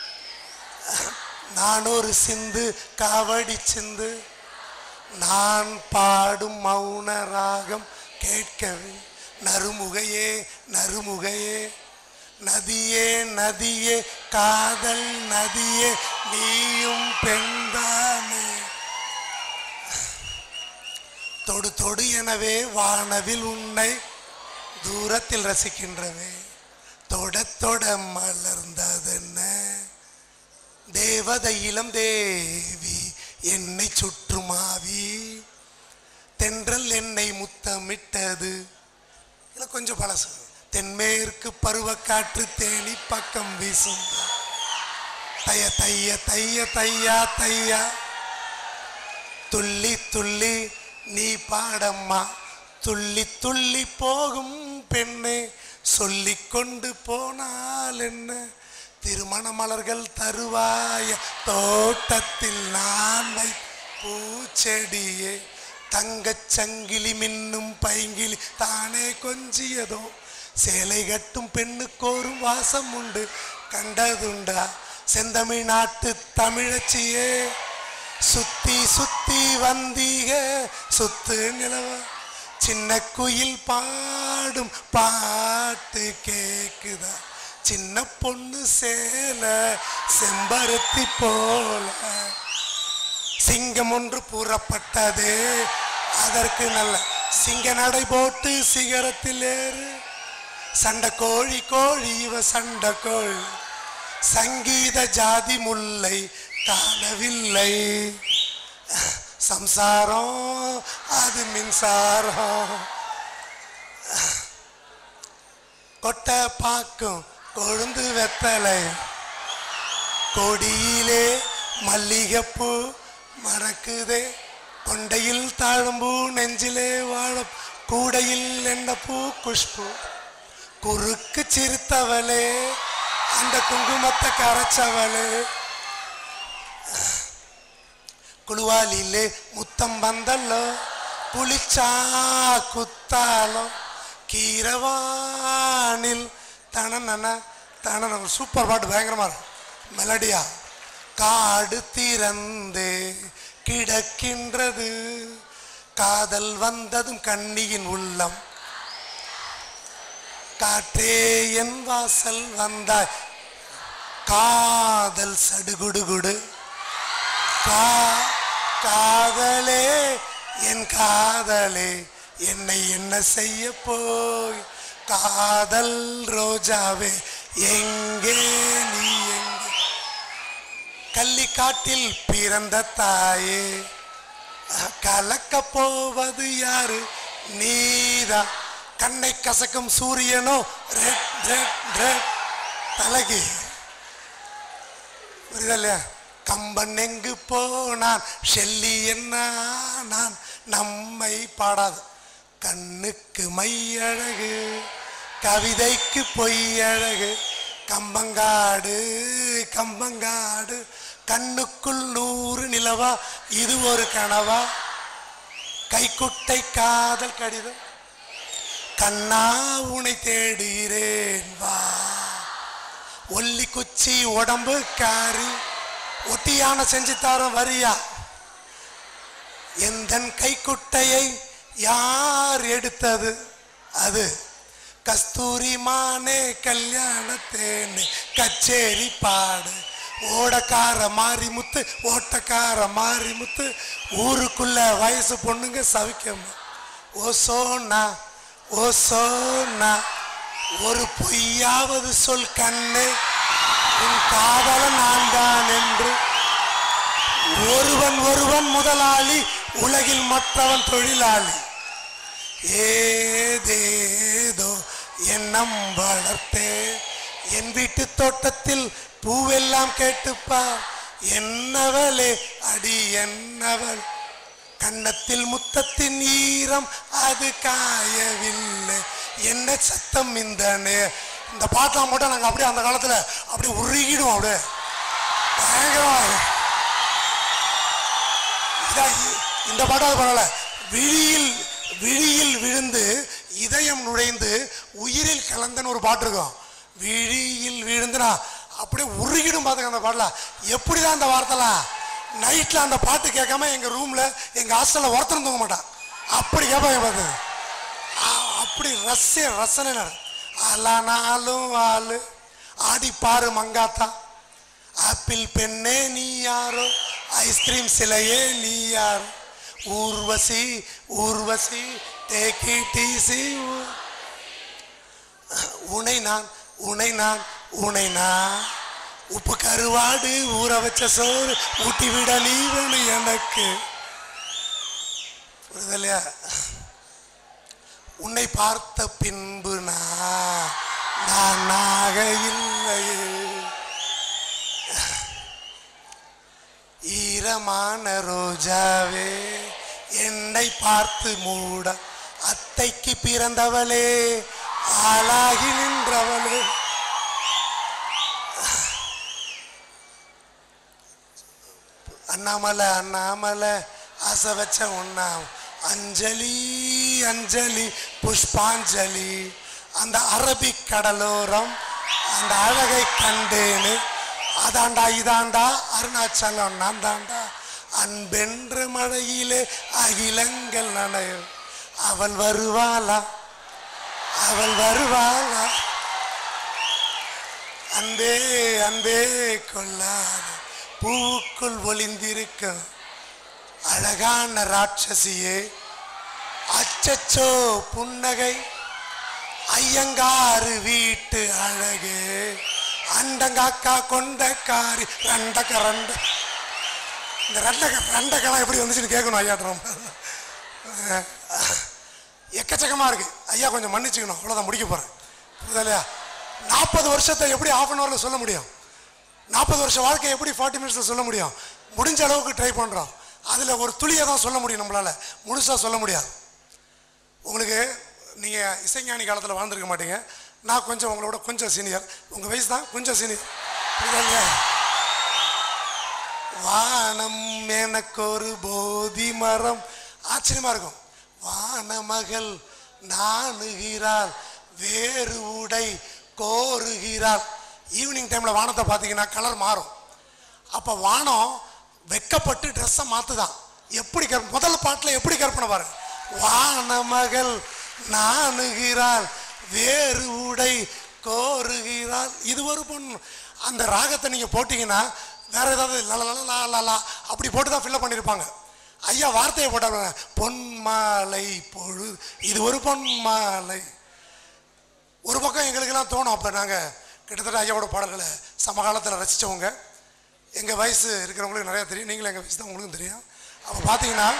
நான் ஒரு சிந்து காவடி சிந்து நான் பாடும் மௌன ராகம் கேட்கவே நறுமுகையே நறுமுகையே நதியே நதியே காதல் நதியே நீயும் பெண்தானே தொடு தொடு எனவே வானவில் உன்னை தூரத்தில் ரசிக்கின்றவே தொட தொட மலர்ந்ததென்ன தேவதை இளம் தேவி என்னை சுற்றுமாவி தென்றல் என்னை முத்தமிட்டது இல்லை கொஞ்சம் பழசு தென்மேற்கு பருவக்காற்று தேனி பக்கம் வீசும் தைய தைய தைய தையா தையா துள்ளி துள்ளி நீ பாடம்மா துள்ளி துள்ளி போகும் பெண்ணே சொல்லிக் கொண்டு போனால் என்ன திருமண மலர்கள் தருவாய தோட்டத்தில் நான் வை பூச்செடியே தங்கச் சங்கிலி மின்னும் பைங்கிலி தானே கொஞ்சியதோ சேலை கட்டும் பெண்ணுக்கோரும் வாசம் உண்டு கண்டதுண்டா செந்தமிழ் நாட்டு தமிழச்சியே சுத்தி சுத்தி வந்தீக சுத்து நிலவ சின்ன குயில் பாடும் பாட்டு கேக்குதா சின்ன பொண்ணு சேல செம்பருத்தி போல சிங்கம் ஒன்று புறப்பட்டது அதற்கு நல்ல சிங்க நடை போட்டு சிகரத்தில் ஏறு சண்டை கோழி கோழி இவ சண்டை கோழி சங்கீத ஜாதி முல்லை காணவில்லை சம்சாரம் அது மின்சாரம் கொட்டை பாக்கும் கொழுந்து வெத்தலை கொடியிலே மல்லிகைப்பூ மறக்குதே கொண்டையில் தாழம்பூ நெஞ்சிலே வாழ கூடையில் எண்ணப்பூ குஷ்பூ குறுக்கு சிரித்தவளே அந்த குங்குமத்தை கரைச்சவளே குழுவாலிலே முத்தம் வந்தல்லோ புளிச்சா குத்தாலம் கீரவானில் தனனன தனன சூப்பர் பாட்டு பயங்கரமா இருக்கும் மெலடியா காடு திறந்தே கிடக்கின்றது காதல் வந்ததும் கண்ணியின் உள்ளம் காற்றே என் வாசல் வந்தாய் காதல் சடுகுடுகுடு கா காதலே என் காதலே என்னை என்ன செய்ய போய் காதல் ரோஜாவே எங்கே நீ எங்கே கள்ளிக்காட்டில் பிறந்த தாயே கலக்க போவது யாரு நீதான் கண்ணை கசக்கும் சூரியனோ ரெட் ரெட் ரெட் தலகி புரியுதா இல்லையா கம்பன் எங்கு போனான் ஷெல்லி என்ன நான் நம்மை பாடாது கண்ணுக்கு மை அழகு கவிதைக்கு பொய் அழகு கம்பங்காடு கம்பங்காடு கண்ணுக்குள் நூறு நிலவா இது ஒரு கனவா கைக்குட்டை காதல் கடிதம் கண்ணா உனை தேடுகிறேன் வா ஒல்லி குச்சி உடம்பு காரி ஒட்டியான செஞ்சு தர வரியா எந்தன் கைக்குட்டையை யார் எடுத்தது அது கஸ்தூரி மானே கல்யாணத்தேன்னு கச்சேரி பாடு ஓடக்கார மாறி முத்து ஓட்டக்கார மாறி முத்து ஊருக்குள்ள வயசு பொண்ணுங்க சவிக்கமா ஓ சோனா ஓ சோனா ஒரு பொய்யாவது சொல் கண்ணே உன் காதல நான் தான் என்று ஒருவன் ஒருவன் முதலாளி உலகில் மற்றவன் தொழிலாளி ஏதேதோ எண்ணம் வளர்த்தே என் வீட்டு தோட்டத்தில் பூவெல்லாம் கேட்டுப்பா என்னவளே அடி என்னவள் கன்னத்தில் முத்தத்தின் ஈரம் அது காயவில்லை என்ன சத்தம் இந்த நே- இந்த பாட்டெல்லாம் மட்டும் நாங்கள் அப்படியே அந்த காலத்தில் அப்படியே உருகிடுவோம் அப்படியே பயங்கரமா இதா இ- இந்த பாட்டாவது பரவாயில்ல விழியில் விழியில் விழுந்து இதயம் நுழைந்து உயிரில் கலந்தன்னு ஒரு பாட்டு இருக்கும் விழியில் விழுந்துனா அப்படியே உருகிடும் பார்த்துக்க அந்த பாடல எப்படிதான் அந்த வார்த்தைலாம் நைட்ல அந்த பாட்டு கேட்காம எங்க ரூம்ல எங்க ஹாஸ்டல்ல ஒருத்தரும் தூங்க மாட்டான் அப்படி கேட்பாங்க பார்த்து ஆ- அப்படி ரசிய ரசனை நட அலானாலும் ஆளு ஆடி பாரு மங்காத்தா ஆப்பிள் பெண்ணே நீ யாரோ ஐஸ்கிரீம் சிலையே நீ யாரோ ஊர்வசி ஊர்வசி டேக்கி டீசி உனை நான் உனை நான் உனை நான் உப்பு கருவாடு ஊற வச்ச சோறு ஊட்டி விட நீ வேணும் எனக்கு புரியுதா இல்லையா உன்னை பார்த்த பின்பு நான் நானாக இல்லையே ஈரமான ரோஜாவே என்னை பார்த்து மூட அத்தைக்கு பிறந்தவளே ஆளாகி நின்றவளே அண்ணாமலை அண்ணாமலை ஆசை வச்ச உண்ணா அஞ்சலி அஞ்சலி புஷ்பாஞ்சலி அந்த அரபிக் கடலோரம் அந்த அழகை கண்டேனு அதாண்டா இதாண்டா அருணாச்சலம் நான் தாண்டா அன்பென்ற மழையிலே அகிலங்கள் நனையும் அவள் வருவாளா அவள் வருவாளா அன்பே அன்பே கொள்ளாத பூவுக்குள் ஒளிந்திருக்கும் அழகான ராட்சசியே அச்சச்சோ புன்னகை ஐயங்காறு வீட்டு அழகே அண்டங்காக்கா கொண்ட காரி ரெண்டக்க ரெண்டு இந்த ரெண்டக்க ரெண்டக்கெல்லாம் எப்படி வந்துச்சுன்னு கேட்கணும் ஐயாட்டம் எக்கச்சக்கமா இருக்கு ஐயா கொஞ்சம் மன்னிச்சுக்கணும் அவ்வளோதான் முடிக்க போறேன் புரியுதா இல்லையா நாற்பது வருஷத்தை எப்படி ஆஃப் அன் ஹவரில் சொல்ல முடியும் நாற்பது வருஷம் வாழ்க்கையை எப்படி ஃபார்ட்டி மினிட்ஸில் சொல்ல முடியும் முடிஞ்ச அளவுக்கு ட்ரை பண்ணுறோம் அதில் ஒரு துளியை தான் சொல்ல முடியும் நம்மளால் முழுசாக சொல்ல முடியாது உங்களுக்கு நீங்கள் இசைஞானி காலத்தில் வாழ்ந்துருக்க மாட்டீங்க நான் கொஞ்சம் உங்களோட கொஞ்சம் சீனியர் உங்கள் வயசு தான் கொஞ்சம் சீனியர் புரியுதா இல்லையா வானம் எனக்கு ஒரு போதி மரம் ஆச்சரியமா இருக்கும் வானமகள் நாணுகிறாள் வேறு உடை கோருகிறாள் ஈவினிங் டைம்ல வானத்தை பார்த்தீங்கன்னா கலர் மாறும் அப்ப வானம் வெக்கப்பட்டு ட்ரெஸ்ஸை மாத்துதான் எப்படி கற்ப- முதல் பாட்டுல எப்படி கற்பனை பாருங்க வானமகள் நாணுகிறாள் வேறு உடை கோருகிறாள் இது ஒரு பொண்ணு அந்த ராகத்தை நீங்க போட்டீங்கன்னா வேற ஏதாவது லலலலா லலா அப்படி போட்டு தான் ஃபில்லப் பண்ணியிருப்பாங்க ஐயா வார்த்தையை போட்டாங்க பொன்மாலை பொழு இது ஒரு பொன்மாலை ஒரு பக்கம் எங்களுக்கெல்லாம் தோணும் அப்போ நாங்கள் கிட்டத்தட்ட ஐயாவோட பாடல்களை சமகாலத்தில் ரசித்தவங்க எங்கள் வயசு இருக்கிறவங்களுக்கு நிறையா தெரியும் நீங்களும் எங்கள் வயசு தான் உங்களுக்கும் தெரியும் அப்போ பார்த்தீங்கன்னா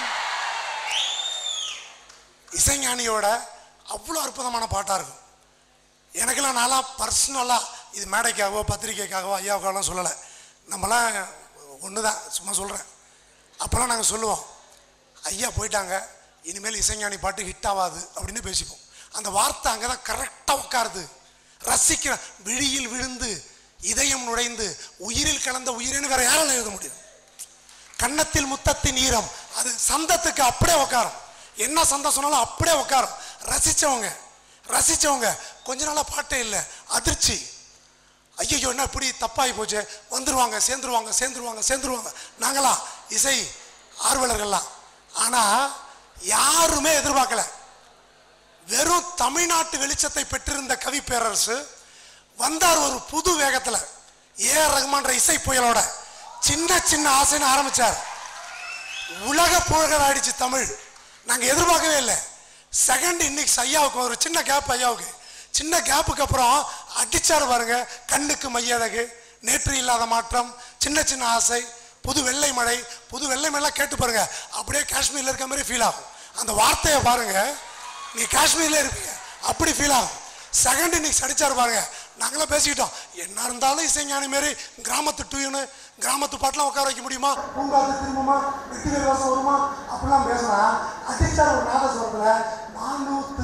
இசைஞானியோட அவ்வளோ அற்புதமான பாட்டாக இருக்கும் எனக்கெல்லாம் நான்லாம் பர்சனலாக இது மேடைக்காகவோ பத்திரிக்கைக்காகவோ ஐயாவுக்காகலாம் சொல்லலை நம்மலாம் ஒன்று தான் சும்மா சொல்கிறேன் அப்போல்லாம் நாங்கள் சொல்லுவோம் ஐயா போயிட்டாங்க இனிமேல் இசைஞானி பாட்டு ஹிட் ஆகாது அப்படின்னு பேசிப்போம் அந்த வார்த்தை அங்கே தான் கரெக்டாக உட்காருது ரசிக்கிற விழியில் விழுந்து இதயம் நுழைந்து உயிரில் கலந்த உயிரின்னு வேற யாரால எழுத முடியும் கன்னத்தில் முத்தத்தின் ஈரம் அது சந்தத்துக்கு அப்படியே உட்காரும் என்ன சந்தம் சொன்னாலும் அப்படியே உட்காரும் ரசிச்சவங்க ரசிச்சவங்க கொஞ்ச நாளா பாட்டே இல்லை அதிர்ச்சி ஐயோ என்ன இப்படி தப்பாகி போச்சு வந்துருவாங்க சேர்ந்துருவாங்க சேர்ந்துருவாங்க சேர்ந்துருவாங்க நாங்களா இசை ஆர்வலர்கள்லாம் ஆனா யாருமே எதிர்பார்க்கல வெறும் தமிழ்நாட்டு வெளிச்சத்தை பெற்றிருந்த கவி பேரரசு வந்தார் ஒரு புது வேகத்துல ஏ ஆர் ரஹ்மான்ற இசை புயலோட சின்ன சின்ன ஆசைன்னு ஆரம்பிச்சார் உலக புகழ் ஆயிடுச்சு தமிழ் நாங்க எதிர்பார்க்கவே இல்லை செகண்ட் இன்னிங்ஸ் ஐயாவுக்கு ஒரு சின்ன கேப் ஐயாவுக்கு சின்ன கேப்புக்கு அப்புறம் அடிச்சாரு பாருங்க கண்ணுக்கு மையழகு நேற்று இல்லாத மாற்றம் சின்ன சின்ன ஆசை புது வெள்ளை மழை புது வெள்ளை மழை கேட்டு பாருங்க அப்படியே காஷ்மீர்ல இருக்க மாதிரி ஃபீல் ஆகும் அந்த வார்த்தையை பாருங்க நீ காஷ்மீர்ல இருப்பீங்க அப்படி ஃபீல் ஆகும் செகண்ட் இன்னிங்ஸ் அடிச்சாரு பாருங்க நாங்களாம் பேசிக்கிட்டோம் என்ன இருந்தாலும் இசைஞானி மாரி கிராமத்து டூயுன்னு கிராமத்து பாட்டெலாம் உட்கார வைக்க முடியுமா பூங்காத்து திரும்புமா வெற்றி வாசம் வருமா அப்படிலாம் பேசுறான் அடிச்சார் ஒரு நாதஸ்வரத்துல மானூத்து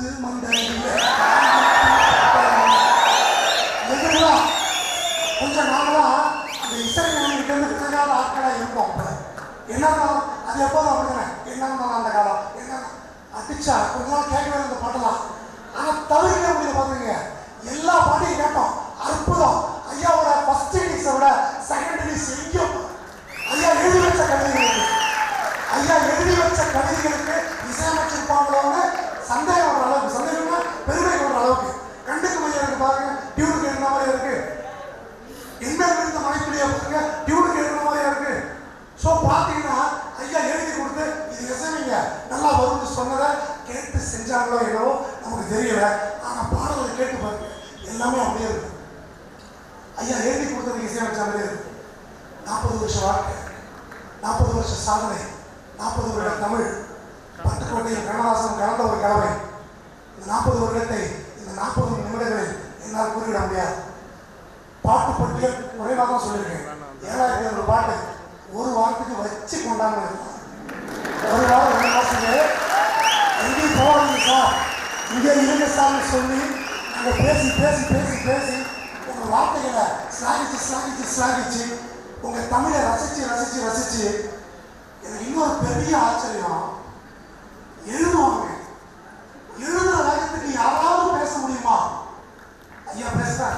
மண்டலம் கொஞ்சம் நாங்களாம் அந்த இசை ஞானிகிட்ட இருந்து பிறகாத ஆட்களா இருப்போம் அப்ப. என்ன இருந்தாலும் அது எப்போதும் அப்படிதானே என்ன இருந்தாலும் அந்த காலம் என்ன அடிச்சா கொஞ்ச நாள் கேட்கவே இந்த பாட்டெல்லாம் ஆனா தவிர்க்க முடியல பாத்துங்க எல்லா பாட்டையும் கேட்டோம் அற்புதம் ஐயாவோட ஃபர்ஸ்ட் இன்னிங்ஸை விட செகண்ட் இன்னிங்ஸ் எங்கேயும் ஐயா எழுதி வச்ச கவிதைகளுக்கு ஐயா எழுதி வச்ச கவிதைகளுக்கு இசையமைச்சிருப்பாங்களோன்னு சந்தேகம் வர அளவுக்கு சந்தேகம்னா பெருமை வர அளவுக்கு கண்டுக்கு மையம் இருக்கு பாருங்க டியூனுக்கு என்ன மாதிரி இருக்கு என்ன விழுந்த மலைக்குள்ளேயே பாருங்க டியூனுக்கு எழுதுன மாதிரியா இருக்கு ஸோ பார்த்தீங்கன்னா ஐயா எழுதி கொடுத்து இது இசைவிங்க நல்லா வரும்னு சொன்னதை கேட்டு செஞ்சாங்களோ என்னவோ நமக்கு தெரியல ஆனால் பாடலை கேட்டு பாருங்க எல்லாமே அப்படியே இருக்கு ஐயா எழுதி கொடுத்ததுக்கு இசையமைச்ச மாதிரியே இருக்கு நாற்பது வருஷம் வாழ்க்கை நாற்பது வருஷம் சாதனை நாற்பது வருட தமிழ் பட்டுக்கோட்டையில் கண்ணதாசன் கலந்த ஒரு கலவை இந்த நாற்பது வருடத்தை இந்த நாற்பது நிமிடங்களில் என்னால் கூறிவிட முடியாது பாட்டு பட்டியல் குறைவாக தான் சொல்லியிருக்கேன் ஏழாயிரத்தி ஐநூறு பாட்டு ஒரு வாரத்துக்கு வச்சு கொண்டாங்க ஒரு வாரம் ரெண்டு மாசத்துக்கு எங்கேயும் போகாதீங்க சார் இங்கே இருங்க சார்னு சொல்லி நாங்கள் பேசி பேசி பேசி பேசி உங்கள் வார்த்தைகளை ஸ்லாகிச்சு ஸ்லாகிச்சு ஸ்லாகிச்சு உங்கள் தமிழை ரசிச்சு ரசிச்சு ரசிச்சு எனக்கு இன்னொரு பெரிய ஆச்சரியம் எழுதுவாங்க எழுதுற வேகத்துக்கு யாராவது பேச முடியுமா ஐயா பேசுறாரு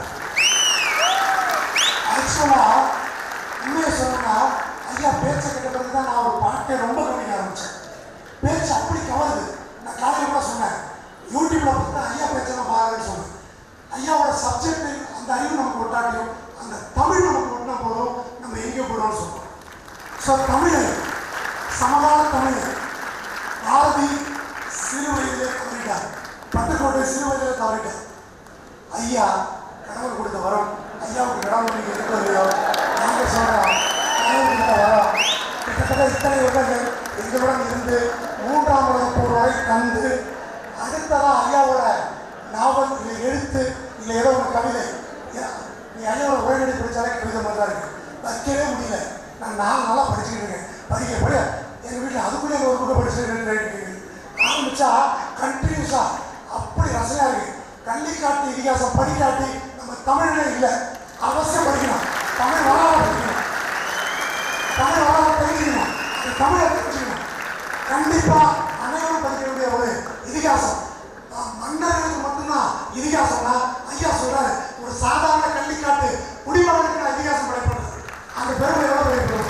ஆக்சுவலா உண்மையை சொல்லணும்னா ஐயா பேச்சை கேட்ட பிறகு தான் நான் ஒரு பாட்டை ரொம்ப கவனிக்க ஆரம்பிச்சேன் பேச்சு அப்படி கவருது நான் காலையில் கூட சொன்னேன் யூடியூப்ல பார்த்தா ஐயா பேச்செல்லாம் பாருன்னு சொன்னேன் ஐயாவோட சப்ஜெக்ட் அந்த அறிவு நமக்கு ஒட்டாட்டியும் அந்த தமிழ் நமக்கு ஒட்டினா போதும் நம்ம எங்கே போடுறோம்னு சொல்றோம் ஸோ தமிழ் சமகால தமிழ் பாரதி சிறு வயதிலே தவறிட்டார் பட்டுக்கோட்டை சிறு வயதிலே தவறிட்டார் ஐயா கடவுள் கொடுத்த வரம் ஐயாவுக்கு கடவுள் நீங்க இருக்கிறதையோ நாங்க சொல்றோம் கடவுள் கொடுத்த வரம் கிட்டத்தட்ட இத்தனை வருடங்கள் எங்களுடன் இருந்து மூன்றாம் வகுப்பு வரை தந்து அடுத்ததா ஐயாவோட நாவல் இல்லை எழுத்து இல்லை ஏதோ ஒரு கவிதை ஏ- நீ ஐயாவோட உரைநடை படிச்சாலே கவிதை மாதிரி தான் இருக்கு வைக்கவே முடியல நான் நாலு நாளாக படிச்சுக்கிட்டு இருக்கேன் படிக்க படிக்க எங்கள் வீட்டில் அதுக்குள்ளே ஒரு புக்கை படிச்சுட்டு ஆரம்பிச்சா கண்டினியூஸா அப்படி ரசனையா இருக்கு கள்ளிக்காட்டு இதிகாசம் படிக்காட்டி நம்ம தமிழ்ல இல்லை அவசியம் படிக்கணும் தமிழ் வரலாறு படிக்கணும் தமிழ் வரலாறு தெரிஞ்சுக்கணும் அந்த தமிழை தெரிஞ்சுக்கணும் கண்டிப்பா அனைவரும் படிக்க வேண்டிய ஒரு இதிகாசம் ஆஹ் மன்னர்களுக்கு மட்டும்தான் இதிகாசம்னா ஐயா சொல்றாரு ஒரு சாதாரண கள்ளிக்காட்டு குடிமகனுக்கு நான் இதிகாசம் படைப்படுறது அந்த பெருமை எவ்வளவு படைப்படுறது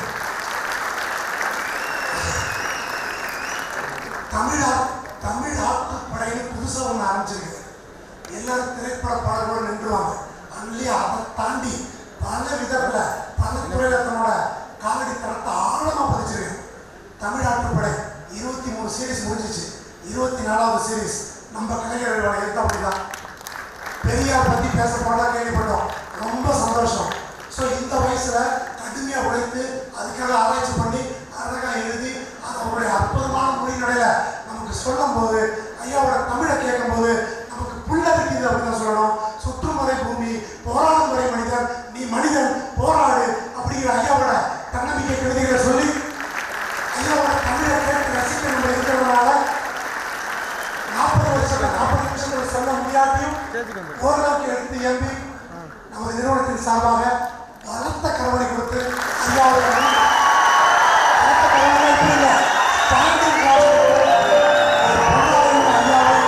தமிழா தமிழ் ஆற்றுப்படைன்னு புதுசாக ஒன்று ஆரம்பிச்சிருக்கு எல்லாரும் திரைப்பட பாடலோடு நின்றுவாங்க அதுலேயே அதை தாண்டி பல விதத்தில் பல துறையில தன்னோட காலடி தரத்தை ஆழமாக பதிச்சிருக்கு தமிழ் ஆற்றுப்படை இருபத்தி மூணு சீரீஸ் முடிஞ்சிச்சு இருபத்தி நாலாவது சீரீஸ் நம்ம கலைஞர்களோட எழுத்து அப்படிதான் பெரியார் பத்தி பேச போனா கேள்விப்பட்டோம் ரொம்ப சந்தோஷம் ஸோ இந்த வயசுல கடுமையா உழைத்து அதுக்காக ஆராய்ச்சி பண்ணி அழகா எழுதி அது அவருடைய அற்புதமான மொழிநடையில நமக்கு சொல்லும் போது ஐயாவோட தமிழை கேட்கும் போது நமக்கு புல்லரிக்குது அப்படின்னு சொல்லணும் சுற்றுமுறை பூமி போராடும் வரை மனிதன் நீ மனிதன் போராடு அப்படிங்கிற ஐயாவோட தன்னம்பிக்கை கவிதைகளை சொல்லி ஐயாவோட தமிழை கேட்டு ரசிக்க நம்ம இருக்கிறதுனால நாற்பது வருஷத்துல நாற்பது நிமிஷத்துல சொல்ல முடியாட்டியும் ஓரளவுக்கு எடுத்து எம்பி நமது நிறுவனத்தின் சார்பாக பலத்த கரவணை கொடுத்து ஐயாவோட நன்றி. பலத்த கரவணை இப்படி இல்லை. தாண்டி காசு கொடுத்து ஒரு பொருளாதார ஐயாவை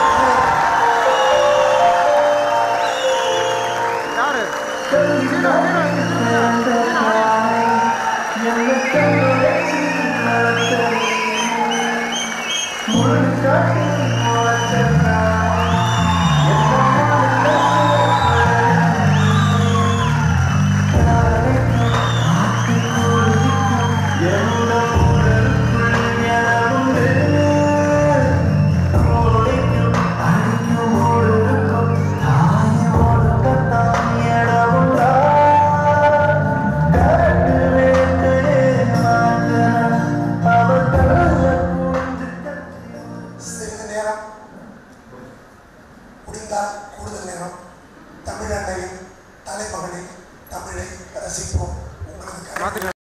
யாரு சீனா சீனா சிறிது நேரம் முடிந்தால் கூடுதல் நேரம் தமிழ் அன்னையின் தலைமகனின் தமிழை ரசிப்போம் உங்களுக்கு மாத்துக்க